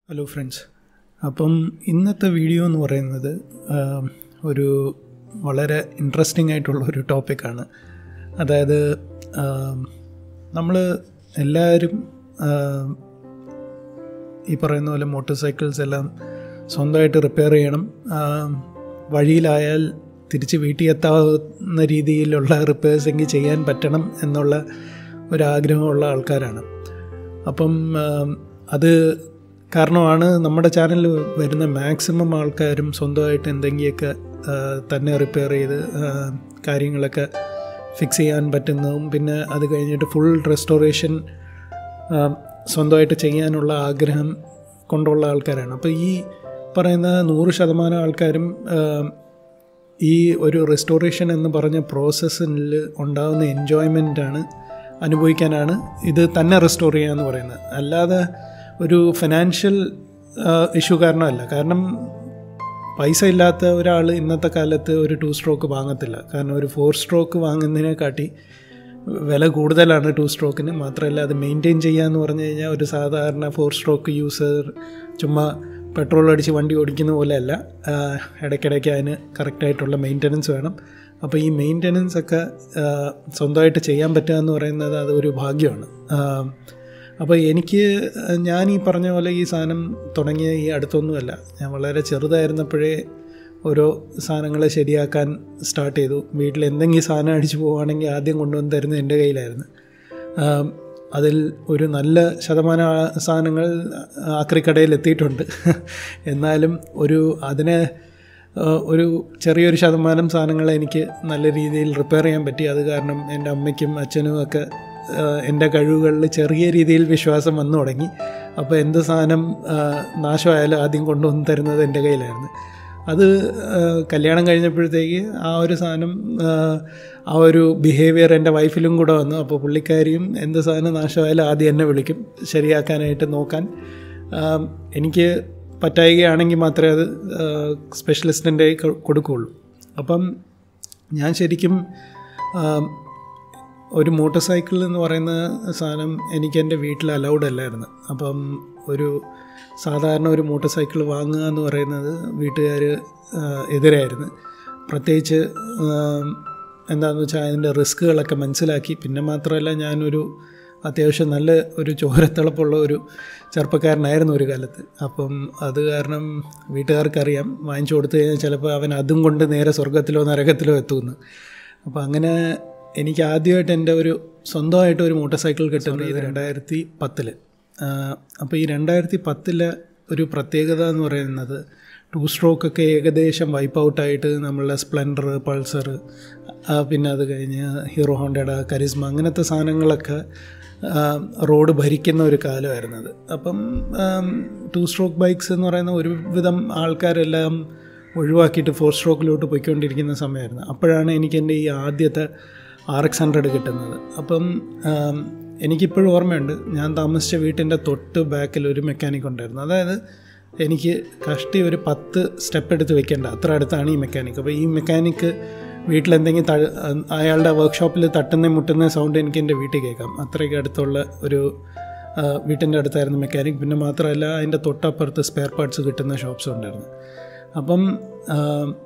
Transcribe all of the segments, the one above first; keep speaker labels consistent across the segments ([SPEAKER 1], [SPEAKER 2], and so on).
[SPEAKER 1] hello friends അപ്പം ഇന്നത്തെ video എന്ന് പറയുന്നത് ആം, ഒരു വളരെ ഇൻട്രസ്റ്റിംഗ് ആയിട്ടുള്ള ഒരു ടോപ്പിക്കാണ് അതായത് നമ്മൾ എല്ലാവരും ആം, ഈ പറയുന്ന പോലെ മോട്ടോർ സൈക്കിൾസ് എല്ലാം സ്വന്തമായിട്ട് റിപ്പയർ ചെയ്യണം ആം, വഴിയിലായാൽ തിരിച്ച് വീട്ടിൽ എത്താവുന്ന രീതിയിലുള്ള റിപ്പയേഴ്സ് എങ്കിൽ ചെയ്യാൻ പറ്റണം എന്നുള്ള ഒരാഗ്രഹമുള്ള ആൾക്കാരാണ് അപ്പം ആം, അത് കാരണമാണ് നമ്മുടെ ചാനലിൽ വരുന്ന മാക്സിമം ആൾക്കാരും സ്വന്തമായിട്ട് എന്തെങ്കിലുമൊക്കെ ആ, തന്നെ റിപ്പയർ ചെയ്ത് ആ, കാര്യങ്ങളൊക്കെ ഫിക്സ് ചെയ്യാൻ പറ്റുന്നതും പിന്നെ അത് കഴിഞ്ഞിട്ട് ഫുൾ റെസ്റ്റോറേഷൻ സ്വന്തമായിട്ട് ചെയ്യാനുള്ള ആഗ്രഹം കൊണ്ടുള്ള ആൾക്കാരാണ് അപ്പോൾ ഈ പറയുന്ന നൂറ് ശതമാനം ആൾക്കാരും ആ, ഈ ഒരു റെസ്റ്റോറേഷൻ എന്ന് പറഞ്ഞ പ്രോസസ്സിൽ ഉണ്ടാകുന്ന എൻജോയ്മെൻ്റാണ് അനുഭവിക്കാനാണ് ഇത് തന്നെ റെസ്റ്റോർ ചെയ്യുക എന്ന് പറയുന്നത് അല്ലാതെ ഒരു ഫിനാൻഷ്യൽ ഇഷ്യൂ കാരണമല്ല കാരണം പൈസ ഇല്ലാത്ത ഒരാൾ ഇന്നത്തെ കാലത്ത് ഒരു ടു സ്ട്രോക്ക് വാങ്ങത്തില്ല കാരണം ഒരു ഫോർ സ്ട്രോക്ക് വാങ്ങുന്നതിനെക്കാട്ടി വില കൂടുതലാണ് ടു സ്ട്രോക്കിന് മാത്രമല്ല അത് മെയിൻറ്റെയിൻ ചെയ്യുക എന്ന് പറഞ്ഞു കഴിഞ്ഞാൽ ഒരു സാധാരണ ഫോർ സ്ട്രോക്ക് യൂസർ ചുമ്മാ പെട്രോൾ അടിച്ച് വണ്ടി ഓടിക്കുന്ന പോലെയല്ല ആ, ഇടയ്ക്കിടയ്ക്ക് അതിന് കറക്റ്റായിട്ടുള്ള മെയിൻ്റനൻസ് വേണം അപ്പോൾ ഈ മെയിൻ്റനൻസ് ഒക്കെ ആ, സ്വന്തമായിട്ട് ചെയ്യാൻ പറ്റുക എന്ന് പറയുന്നത് അതൊരു ഭാഗ്യമാണ് ആ, അപ്പോൾ എനിക്ക് ഞാൻ ഈ പറഞ്ഞ പോലെ ഈ സാധനം തുടങ്ങിയ ഈ അടുത്തൊന്നുമല്ല ഞാൻ വളരെ ചെറുതായിരുന്നപ്പോഴേ ഓരോ സാധനങ്ങൾ ശരിയാക്കാൻ സ്റ്റാർട്ട് ചെയ്തു വീട്ടിൽ എന്തെങ്കിലും സാധനം അടിച്ചു പോവുകയാണെങ്കിൽ ആദ്യം കൊണ്ടുവന്ന് തരുന്നത് എൻ്റെ കയ്യിലായിരുന്നു ആം, അതിൽ ഒരു നല്ല ശതമാനം ആ- സാധനങ്ങൾ ആക്രിക്കടയിൽ എത്തിയിട്ടുണ്ട് എന്നാലും ഒരു അതിനെ ആ, ഒരു ചെറിയൊരു ശതമാനം സാധനങ്ങൾ എനിക്ക് നല്ല രീതിയിൽ റിപ്പയർ ചെയ്യാൻ പറ്റി അത് കാരണം എൻ്റെ അമ്മയ്ക്കും അച്ഛനും ഒക്കെ ആ, എൻ്റെ കഴിവുകളിൽ ചെറിയ രീതിയിൽ വിശ്വാസം വന്നു തുടങ്ങി അപ്പോൾ എന്ത് സാധനം ആ, നാശമായാലും ആദ്യം കൊണ്ടുവന്ന് തരുന്നത് എൻ്റെ കയ്യിലായിരുന്നു അത് ആ, കല്യാണം കഴിഞ്ഞപ്പോഴത്തേക്ക് ആ ഒരു സാധനം ആ, ആ ഒരു ബിഹേവിയർ എൻ്റെ വൈഫിലും കൂടെ വന്നു അപ്പോൾ പുള്ളിക്കാരിയും എന്ത് സാധനം നാശമായാലും ആദ്യം എന്നെ വിളിക്കും ശരിയാക്കാനായിട്ട് നോക്കാൻ ആ, എനിക്ക് പറ്റായികയാണെങ്കിൽ മാത്രമേ അത് സ്പെഷ്യലിസ്റ്റിൻ്റെ കൊടുക്കുകയുള്ളൂ അപ്പം ഞാൻ ശരിക്കും ആ, ഒരു മോട്ടോർ സൈക്കിൾ എന്ന് പറയുന്ന സാധനം എനിക്ക് എൻ്റെ വീട്ടിൽ അലൗഡ് അല്ലായിരുന്നു അപ്പം ഒരു സാധാരണ ഒരു മോട്ടോർ സൈക്കിൾ വാങ്ങുക എന്ന് പറയുന്നത് വീട്ടുകാർ എതിരായിരുന്നു പ്രത്യേകിച്ച് ആ, എന്താണെന്ന് വെച്ചാൽ അതിൻ്റെ റിസ്ക്കുകളൊക്കെ മനസ്സിലാക്കി പിന്നെ മാത്രമല്ല ഞാനൊരു അത്യാവശ്യം നല്ല ഒരു ചോരത്തിളപ്പുള്ള ഒരു ചെറുപ്പക്കാരനായിരുന്നു ഒരു കാലത്ത് അപ്പം അത് കാരണം വീട്ടുകാർക്കറിയാം വാങ്ങിച്ചു കൊടുത്തു കഴിഞ്ഞാൽ ചിലപ്പോൾ അവൻ അതും കൊണ്ട് നേരെ സ്വർഗത്തിലോ നരകത്തിലോ എത്തുമെന്ന് അപ്പോൾ അങ്ങനെ എനിക്ക് ആദ്യമായിട്ട് എൻ്റെ ഒരു സ്വന്തമായിട്ട് ഒരു മോട്ടോർ സൈക്കിൾ കിട്ടുന്നത് രണ്ടായിരത്തി പത്തിൽ അപ്പോൾ ഈ രണ്ടായിരത്തി പത്തിലെ ഒരു പ്രത്യേകത എന്ന് പറയുന്നത് ടു സ്ട്രോക്കൊക്കെ ഏകദേശം വൈപ്പ് ഔട്ടായിട്ട് നമ്മളുടെ സ്പ്ലെൻഡർ പൾസർ പിന്നെ അത് കഴിഞ്ഞ് ഹീറോ ഹോണ്ടയുടെ കരിസ്മ അങ്ങനത്തെ സാധനങ്ങളൊക്കെ ആ, റോഡ് ഭരിക്കുന്ന ഒരു കാലമായിരുന്നത് അപ്പം ടു സ്ട്രോക്ക് ബൈക്സ് എന്ന് പറയുന്ന ഒരുവിധം ആൾക്കാരെല്ലാം ഒഴിവാക്കിയിട്ട് ഫോർ സ്ട്രോക്കിലോട്ട് പോയിക്കൊണ്ടിരിക്കുന്ന സമയമായിരുന്നു അപ്പോഴാണ് എനിക്ക് എൻ്റെ ഈ ആദ്യത്തെ ആർ എക്സ് ഹൺഡ്രഡ് കിട്ടുന്നത് അപ്പം ആം, എനിക്കിപ്പോഴും ഓർമ്മയുണ്ട് ഞാൻ താമസിച്ച വീട്ടിൻ്റെ തൊട്ട് ബാക്കിൽ ഒരു മെക്കാനിക് ഉണ്ടായിരുന്നു അതായത് എനിക്ക് കഷ്ടി ഒരു പത്ത് സ്റ്റെപ്പ് എടുത്ത് വെക്കേണ്ട അത്ര അടുത്താണ് ഈ മെക്കാനിക് അപ്പോൾ ഈ മെക്കാനിക്ക് വീട്ടിലെന്തെങ്കിലും ത അയാളുടെ വർക്ക്ഷോപ്പിൽ തട്ടുന്ന മുട്ടുന്ന സൗണ്ട് എനിക്ക് എൻ്റെ വീട്ടിൽ കേൾക്കാം അത്രയ്ക്ക് അടുത്തുള്ള ഒരു ആ, വീട്ടിൻ്റെ അടുത്തായിരുന്നു മെക്കാനിക് പിന്നെ മാത്രമല്ല അതിൻ്റെ തൊട്ടപ്പുറത്ത് സ്പെയർ പാർട്സ് കിട്ടുന്ന ഷോപ്സും ഉണ്ടായിരുന്നു അപ്പം ആ,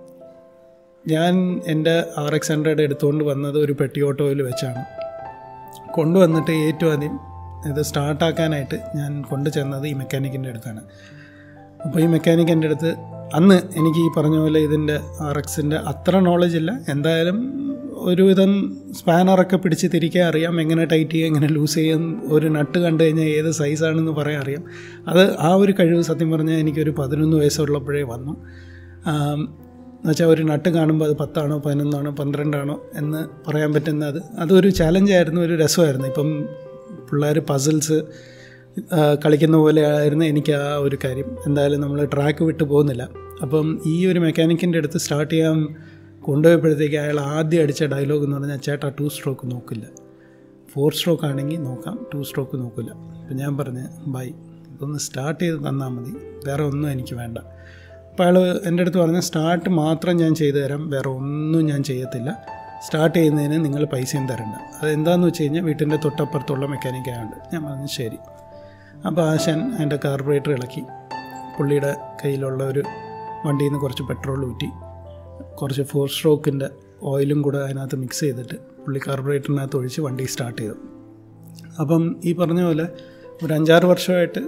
[SPEAKER 1] ഞാൻ എൻ്റെ ആർ എക്സ് ഹൺഡ്രഡ് എടുത്തുകൊണ്ട് വന്നത് ഒരു പെട്ടി ഓട്ടോയിൽ വെച്ചാണ് കൊണ്ടുവന്നിട്ട് ഏറ്റവും ആദ്യം ഇത് സ്റ്റാർട്ടാക്കാനായിട്ട് ഞാൻ കൊണ്ടു ചെന്നത് ഈ മെക്കാനിക്കിൻ്റെ അടുത്താണ് അപ്പോൾ ഈ മെക്കാനിക് എൻ്റെ അടുത്ത് അന്ന് എനിക്ക് ഈ പറഞ്ഞ പോലെ ഇതിൻ്റെ ആർ എക്സിൻ്റെ അത്ര നോളജ് ഇല്ല എന്തായാലും ഒരുവിധം സ്പാനറൊക്കെ പിടിച്ച് തിരിക്കാൻ അറിയാം എങ്ങനെ ടൈറ്റ് ചെയ്യുക എങ്ങനെ ലൂസ് ചെയ്യും ഒരു നട്ട് കണ്ടു കഴിഞ്ഞാൽ ഏത് സൈസാണെന്ന് പറയാൻ അറിയാം അത് ആ ഒരു കഴിവ് സത്യം പറഞ്ഞാൽ എനിക്കൊരു പതിനൊന്ന് വയസ്സുള്ളപ്പോഴേ വന്നു എന്നുവെച്ചാൽ ഒരു നട്ട് കാണുമ്പോൾ അത് പത്താണോ പതിനൊന്നാണോ പന്ത്രണ്ടാണോ എന്ന് പറയാൻ പറ്റുന്ന അത് അതൊരു ചലഞ്ചായിരുന്നു ഒരു രസമായിരുന്നു ഇപ്പം പിള്ളേർ പസിൽസ് കളിക്കുന്ന പോലെ ആയിരുന്നു എനിക്ക് ആ ഒരു കാര്യം എന്തായാലും നമ്മൾ ട്രാക്ക് വിട്ട് പോകുന്നില്ല അപ്പം ഈ ഒരു മെക്കാനിക്കിൻ്റെ അടുത്ത് സ്റ്റാർട്ട് ചെയ്യാൻ കൊണ്ടുപോയപ്പോഴത്തേക്ക് അയാൾ ആദ്യം അടിച്ച ഡയലോഗ് എന്ന് പറഞ്ഞാൽ ചേട്ടാ ടു സ്ട്രോക്ക് നോക്കില്ല ഫോർ സ്ട്രോക്ക് ആണെങ്കിൽ നോക്കാം ടു സ്ട്രോക്ക് നോക്കില്ല അപ്പം ഞാൻ പറഞ്ഞ് ബൈ ഇതൊന്ന് സ്റ്റാർട്ട് ചെയ്ത് തന്നാൽ മതി വേറെ ഒന്നും എനിക്ക് വേണ്ട അപ്പോൾ അയാൾ എൻ്റെ അടുത്ത് പറഞ്ഞ സ്റ്റാർട്ട് മാത്രം ഞാൻ ചെയ്തു തരാം വേറെ ഒന്നും ഞാൻ ചെയ്യത്തില്ല സ്റ്റാർട്ട് ചെയ്യുന്നതിന് നിങ്ങൾ പൈസയും തരണ്ട അതെന്താണെന്ന് വെച്ച് കഴിഞ്ഞാൽ വീട്ടിൻ്റെ തൊട്ടപ്പുറത്തുള്ള മെക്കാനിക് ആയതുകൊണ്ട് ഞാൻ പറഞ്ഞു ശരി അപ്പോൾ ആശാൻ അതിൻ്റെ കാർബറേറ്റർ ഇളക്കി പുള്ളിയുടെ കയ്യിലുള്ള ഒരു വണ്ടിയിൽ നിന്ന് കുറച്ച് പെട്രോൾ ഊറ്റി കുറച്ച് ഫോർ സ്ട്രോക്കിൻ്റെ ഓയിലും കൂടെ അതിനകത്ത് മിക്സ് ചെയ്തിട്ട് പുള്ളി കാർബറേറ്ററിനകത്ത് ഒഴിച്ച് വണ്ടി സ്റ്റാർട്ട് ചെയ്തു അപ്പം ഈ പറഞ്ഞ പോലെ ഒരു അഞ്ചാറ് വർഷമായിട്ട്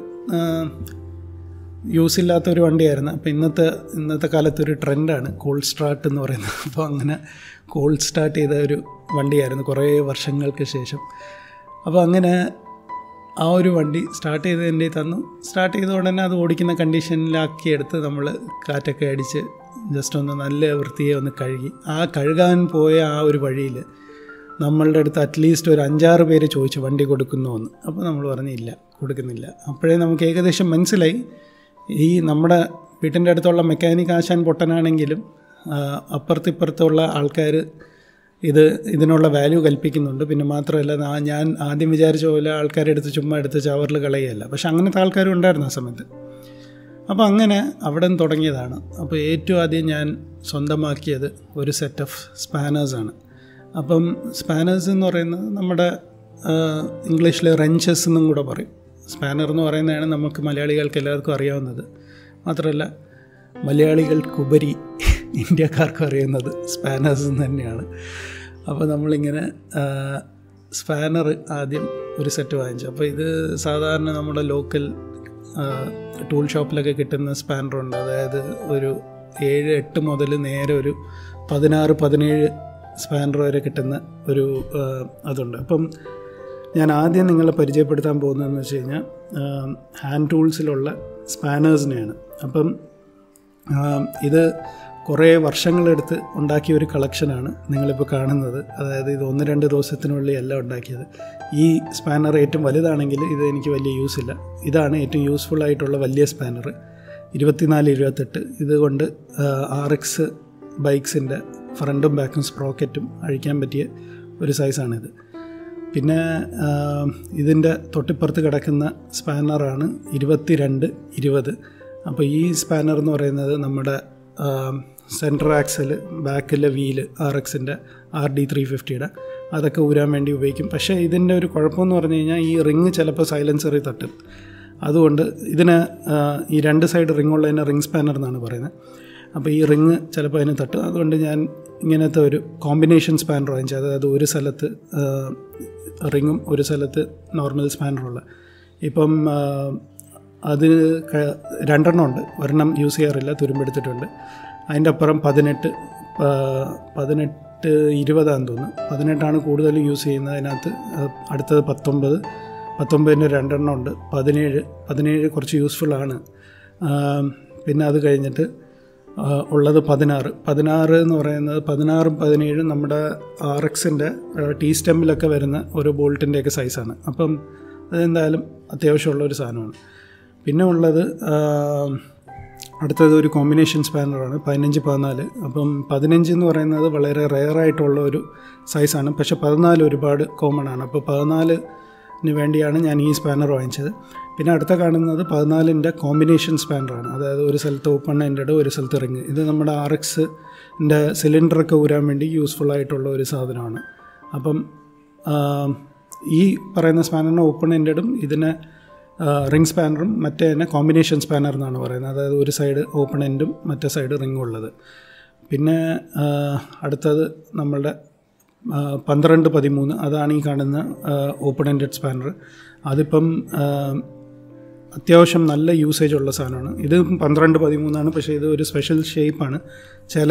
[SPEAKER 1] യൂസ് ഇല്ലാത്ത ഒരു വണ്ടിയായിരുന്നു അപ്പോൾ ഇന്നത്തെ ഇന്നത്തെ കാലത്ത് ഒരു ട്രെൻഡാണ് കോൾഡ് സ്റ്റാർട്ട് എന്ന് പറയുന്നത് അപ്പോൾ അങ്ങനെ കോൾഡ് സ്റ്റാർട്ട് ചെയ്ത ഒരു വണ്ടിയായിരുന്നു കുറേ വർഷങ്ങൾക്ക് ശേഷം അപ്പോൾ അങ്ങനെ ആ ഒരു വണ്ടി സ്റ്റാർട്ട് ചെയ്ത് എൻ്റെ തന്നു സ്റ്റാർട്ട് ചെയ്ത ഉടനെ അത് ഓടിക്കുന്ന കണ്ടീഷനിലാക്കി എടുത്ത് നമ്മൾ കാറ്റൊക്കെ അടിച്ച് ജസ്റ്റ് ഒന്ന് നല്ല വൃത്തിയെ ഒന്ന് കഴുകി ആ കഴുകാൻ പോയ ആ ഒരു വഴിയിൽ നമ്മളുടെ അടുത്ത് അറ്റ്ലീസ്റ്റ് ഒരു അഞ്ചാറ് പേര് ചോദിച്ചു വണ്ടി കൊടുക്കുന്നോ എന്ന് അപ്പോൾ നമ്മൾ പറഞ്ഞില്ല കൊടുക്കുന്നില്ല അപ്പോഴേ നമുക്ക് ഏകദേശം മനസ്സിലായി ഈ നമ്മുടെ വീട്ടിൻ്റെ അടുത്തുള്ള മെക്കാനിക് ആശാൻ പൊട്ടനാണെങ്കിലും അപ്പുറത്തിപ്പുറത്തുള്ള ആൾക്കാർ ഇത് ഇതിനുള്ള വാല്യൂ കൽപ്പിക്കുന്നുണ്ട് പിന്നെ മാത്രമല്ല ഞാൻ ആദ്യം വിചാരിച്ച പോലെ ആൾക്കാരെ എടുത്ത് ചുമ്മാ എടുത്ത് ചവറിൽ കളയുകയല്ല പക്ഷെ അങ്ങനത്തെ ആൾക്കാരും ഉണ്ടായിരുന്നു ആ സമയത്ത് അപ്പോൾ അങ്ങനെ അവിടെ നിന്ന് തുടങ്ങിയതാണ് അപ്പോൾ ഏറ്റവും ആദ്യം ഞാൻ സ്വന്തമാക്കിയത് ഒരു സെറ്റ് ഓഫ് സ്പാനേഴ്സാണ് അപ്പം സ്പാനേഴ്സ് എന്ന് പറയുന്നത് നമ്മുടെ ഇംഗ്ലീഷിൽ റെഞ്ചസ് എന്നും കൂടെ പറയും സ്പാനർ എന്ന് പറയുന്നതാണ് നമുക്ക് മലയാളികൾക്ക് എല്ലാവർക്കും അറിയാവുന്നത് മാത്രമല്ല മലയാളികൾക്കുപരി ഇന്ത്യക്കാർക്കും അറിയുന്നത് സ്പാനേഴ്സ് തന്നെയാണ് അപ്പോൾ നമ്മളിങ്ങനെ സ്പാനർ ആദ്യം ഒരു സെറ്റ് വാങ്ങിച്ചു അപ്പോൾ ഇത് സാധാരണ നമ്മുടെ ലോക്കൽ ടൂൾ ഷോപ്പിലൊക്കെ കിട്ടുന്ന സ്പാനറുണ്ട് അതായത് ഒരു ഏഴ് എട്ട് മുതൽ നേരെ ഒരു പതിനാറ് പതിനേഴ് സ്പാനർ വരെ കിട്ടുന്ന ഒരു അതുണ്ട് അപ്പം ഞാൻ ആദ്യം നിങ്ങളെ പരിചയപ്പെടുത്താൻ പോകുന്നതെന്ന് വെച്ച് കഴിഞ്ഞാൽ ഹാൻഡ് ടൂൾസിലുള്ള സ്പാനേഴ്സിനെയാണ് അപ്പം ഇത് കുറേ വർഷങ്ങളെടുത്ത് ഉണ്ടാക്കിയ ഒരു കളക്ഷനാണ് നിങ്ങളിപ്പോൾ കാണുന്നത് അതായത് ഇത് ഒന്ന് രണ്ട് ദിവസത്തിനുള്ളിൽ അല്ല ഉണ്ടാക്കിയത് ഈ സ്പാനർ ഏറ്റവും വലുതാണെങ്കിൽ ഇത് എനിക്ക് വലിയ യൂസ് ഇല്ല ഇതാണ് ഏറ്റവും യൂസ്ഫുൾ ആയിട്ടുള്ള വലിയ സ്പാനർ ഇരുപത്തിനാല് ഇരുപത്തെട്ട് ഇതുകൊണ്ട് ആർ എക്സ് ബൈക്സിൻ്റെ ഫ്രണ്ടും ബാക്കും സ്പ്രോക്കറ്റും അഴിക്കാൻ പറ്റിയ ഒരു സൈസാണിത് പിന്നെ ഇതിൻ്റെ തൊട്ടിപ്പുറത്ത് കിടക്കുന്ന സ്പാനറാണ് ഇരുപത്തി രണ്ട് ഇരുപത് അപ്പോൾ ഈ സ്പാനർ എന്ന് പറയുന്നത് നമ്മുടെ സെൻട്രൽ ആക്സൽ ബാക്കിലെ വീല് ആർ എക്സിൻ്റെ ആർ ഡി ത്രീ ഫിഫ്റ്റിയുടെ അതൊക്കെ ഊരാൻ വേണ്ടി ഉപയോഗിക്കും പക്ഷേ ഇതിൻ്റെ ഒരു കുഴപ്പമെന്ന് പറഞ്ഞു കഴിഞ്ഞാൽ ഈ റിങ് ചിലപ്പോൾ സൈലൻസറിൽ തട്ടും അതുകൊണ്ട് ഇതിന് ഈ രണ്ട് സൈഡ് റിങ് ഉള്ളതിനെ റിങ് സ്പാനർ എന്നാണ് പറയുന്നത് അപ്പോൾ ഈ റിങ് ചിലപ്പോൾ അതിന് തട്ടും അതുകൊണ്ട് ഞാൻ ഇങ്ങനത്തെ ഒരു കോമ്പിനേഷൻ സ്പാനർ വാങ്ങിച്ചത് അതായത് ഒരു സ്ഥലത്ത് റിങ്ങും ഒരു സ്ഥലത്ത് നോർമൽ സ്പാനറുള്ള ഇപ്പം അത് രണ്ടെണ്ണം ഉണ്ട് ഒരെണ്ണം യൂസ് ചെയ്യാറില്ല തുരുമ്പെടുത്തിട്ടുണ്ട് അതിൻ്റെ അപ്പുറം പതിനെട്ട് പതിനെട്ട് ഇരുപതാന്ന് തോന്നുന്നു പതിനെട്ടാണ് കൂടുതൽ യൂസ് ചെയ്യുന്നത് അതിനകത്ത് അടുത്തത് പത്തൊമ്പത് പത്തൊമ്പതിന് രണ്ടെണ്ണം ഉണ്ട് പതിനേഴ് പതിനേഴ് കുറച്ച് യൂസ്ഫുള്ളാണ് പിന്നെ അത് കഴിഞ്ഞിട്ട് ഉള്ളത് പതിനാറ് പതിനാറ് എന്ന് പറയുന്നത് പതിനാറും പതിനേഴും നമ്മുടെ ആർ എക്സിൻ്റെ ടി സ്റ്റെമ്മിലൊക്കെ വരുന്ന ഒരു ബോൾട്ടിൻ്റെയൊക്കെ സൈസാണ് അപ്പം അതെന്തായാലും അത്യാവശ്യമുള്ള ഒരു സാധനമാണ് പിന്നെ ഉള്ളത് അടുത്തത് ഒരു കോമ്പിനേഷൻ സ്പാനറാണ് പതിനഞ്ച് പതിനാല് അപ്പം പതിനഞ്ച് എന്ന് പറയുന്നത് വളരെ റെയറായിട്ടുള്ള ഒരു സൈസാണ് പക്ഷേ പതിനാല് ഒരുപാട് കോമൺ ആണ് അപ്പോൾ പതിനാലിന് വേണ്ടിയാണ് ഞാൻ ഈ സ്പാനർ വാങ്ങിച്ചത് പിന്നെ അടുത്ത കാണുന്നത് പതിനാലിൻ്റെ കോമ്പിനേഷൻ സ്പാനറാണ് അതായത് ഒരു സ്ഥലത്ത് ഓപ്പൺ എൻഡഡ് ഒരു സ്ഥലത്ത് റിങ് ഇത് നമ്മുടെ ആർ എക്സിൻ്റെ സിലിണ്ടറൊക്കെ ഊരാൻ വേണ്ടി യൂസ്ഫുൾ ആയിട്ടുള്ള ഒരു സാധനമാണ് അപ്പം ഈ പറയുന്ന സ്പാനറിന് ഓപ്പൺ എൻഡഡും ഇതിനെ റിംഗ് സ്പാനറും മറ്റേ തന്നെ കോമ്പിനേഷൻ സ്പാനർ എന്നാണ് പറയുന്നത് അതായത് ഒരു സൈഡ് ഓപ്പൺ എൻഡും മറ്റേ സൈഡ് റിങ്ങും ഉള്ളത് പിന്നെ അടുത്തത് നമ്മളുടെ പന്ത്രണ്ട് പതിമൂന്ന് അതാണ് ഈ കാണുന്ന ഓപ്പൺ എൻഡഡ് സ്പാനർ അതിപ്പം അത്യാവശ്യം നല്ല യൂസേജ് ഉള്ള സാധനമാണ് ഇത് പന്ത്രണ്ട് പതിമൂന്നാണ് പക്ഷേ ഇത് ഒരു സ്പെഷ്യൽ ഷേപ്പാണ് ചില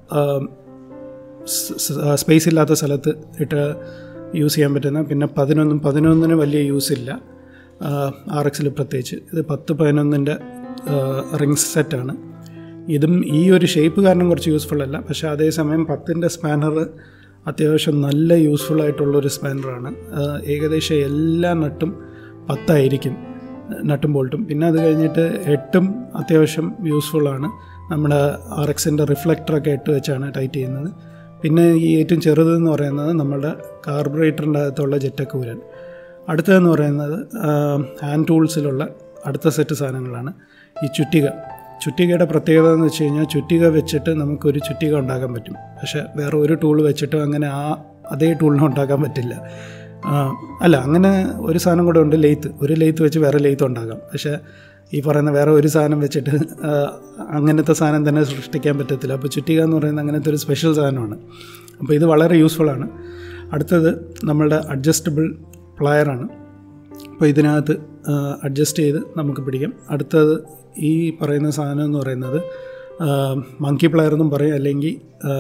[SPEAKER 1] സ്പേസ് ഇല്ലാത്ത സ്ഥലത്ത് ഇട്ട് യൂസ് ചെയ്യാൻ പറ്റുന്ന പിന്നെ പതിനൊന്നും പതിനൊന്നിന് വലിയ യൂസ് ഇല്ല ആർ എക്സിൽ പ്രത്യേകിച്ച് ഇത് പത്ത് പതിനൊന്നിൻ്റെ റിങ്സ് സെറ്റാണ് ഇതും ഈ ഒരു ഷേപ്പ് കാരണം കുറച്ച് യൂസ്ഫുൾ അല്ല പക്ഷേ അതേസമയം പത്തിൻ്റെ സ്പാനർ അത്യാവശ്യം നല്ല യൂസ്ഫുൾ ആയിട്ടുള്ള ഒരു സ്പാനറാണ് ഏകദേശം എല്ലാ നട്ടും പത്തായിരിക്കും നട്ടും ബോൾട്ടും പിന്നെ അത് കഴിഞ്ഞിട്ട് എട്ടും അത്യാവശ്യം യൂസ്ഫുള്ളാണ് നമ്മുടെ ആർ എക്സിൻ്റെ റിഫ്ലക്ടറൊക്കെ ഇട്ട് വെച്ചാണ് ടൈറ്റ് ചെയ്യുന്നത് പിന്നെ ഈ ഏറ്റവും ചെറുതെന്ന് പറയുന്നത് നമ്മുടെ കാർബറേറ്ററിൻ്റെ അകത്തുള്ള ജെറ്റൊക്കെ ഊരാൻ അടുത്തതെന്ന് പറയുന്നത് ഹാൻഡ് ടൂൾസിലുള്ള അടുത്ത സെറ്റ് സാധനങ്ങളാണ് ഈ ചുറ്റിക ചുറ്റികയുടെ പ്രത്യേകത എന്ന് വെച്ച് കഴിഞ്ഞാൽ ചുറ്റിക വെച്ചിട്ട് നമുക്കൊരു ചുറ്റിക ഉണ്ടാക്കാൻ പറ്റും പക്ഷേ വേറെ ഒരു ടൂൾ വെച്ചിട്ടും അങ്ങനെ ആ അതേ ടൂളിനെ ഉണ്ടാക്കാൻ പറ്റില്ല അല്ല അങ്ങനെ ഒരു സാധനം കൂടെ ഉണ്ട് ലെയ്ത്ത് ഒരു ലെയ്ത്ത് വെച്ച് വേറെ ലെയ്ത്ത് ഉണ്ടാക്കാം പക്ഷേ ഈ പറയുന്ന വേറെ ഒരു സാധനം വെച്ചിട്ട് ആ, അങ്ങനത്തെ സാധനം തന്നെ സൃഷ്ടിക്കാൻ പറ്റത്തില്ല അപ്പോൾ ചുറ്റിക എന്ന് പറയുന്നത് അങ്ങനത്തെ ഒരു സ്പെഷ്യൽ സാധനമാണ് അപ്പോൾ ഇത് വളരെ യൂസ്ഫുള്ളാണ് അടുത്തത് നമ്മളുടെ അഡ്ജസ്റ്റബിൾ പ്ലയറാണ് അപ്പോൾ ഇതിനകത്ത് അഡ്ജസ്റ്റ് ചെയ്ത് നമുക്ക് പിടിക്കാം അടുത്തത് ഈ പറയുന്ന സാധനം എന്ന് പറയുന്നത് മങ്കി പ്ലെയർ എന്നും പറയും അല്ലെങ്കിൽ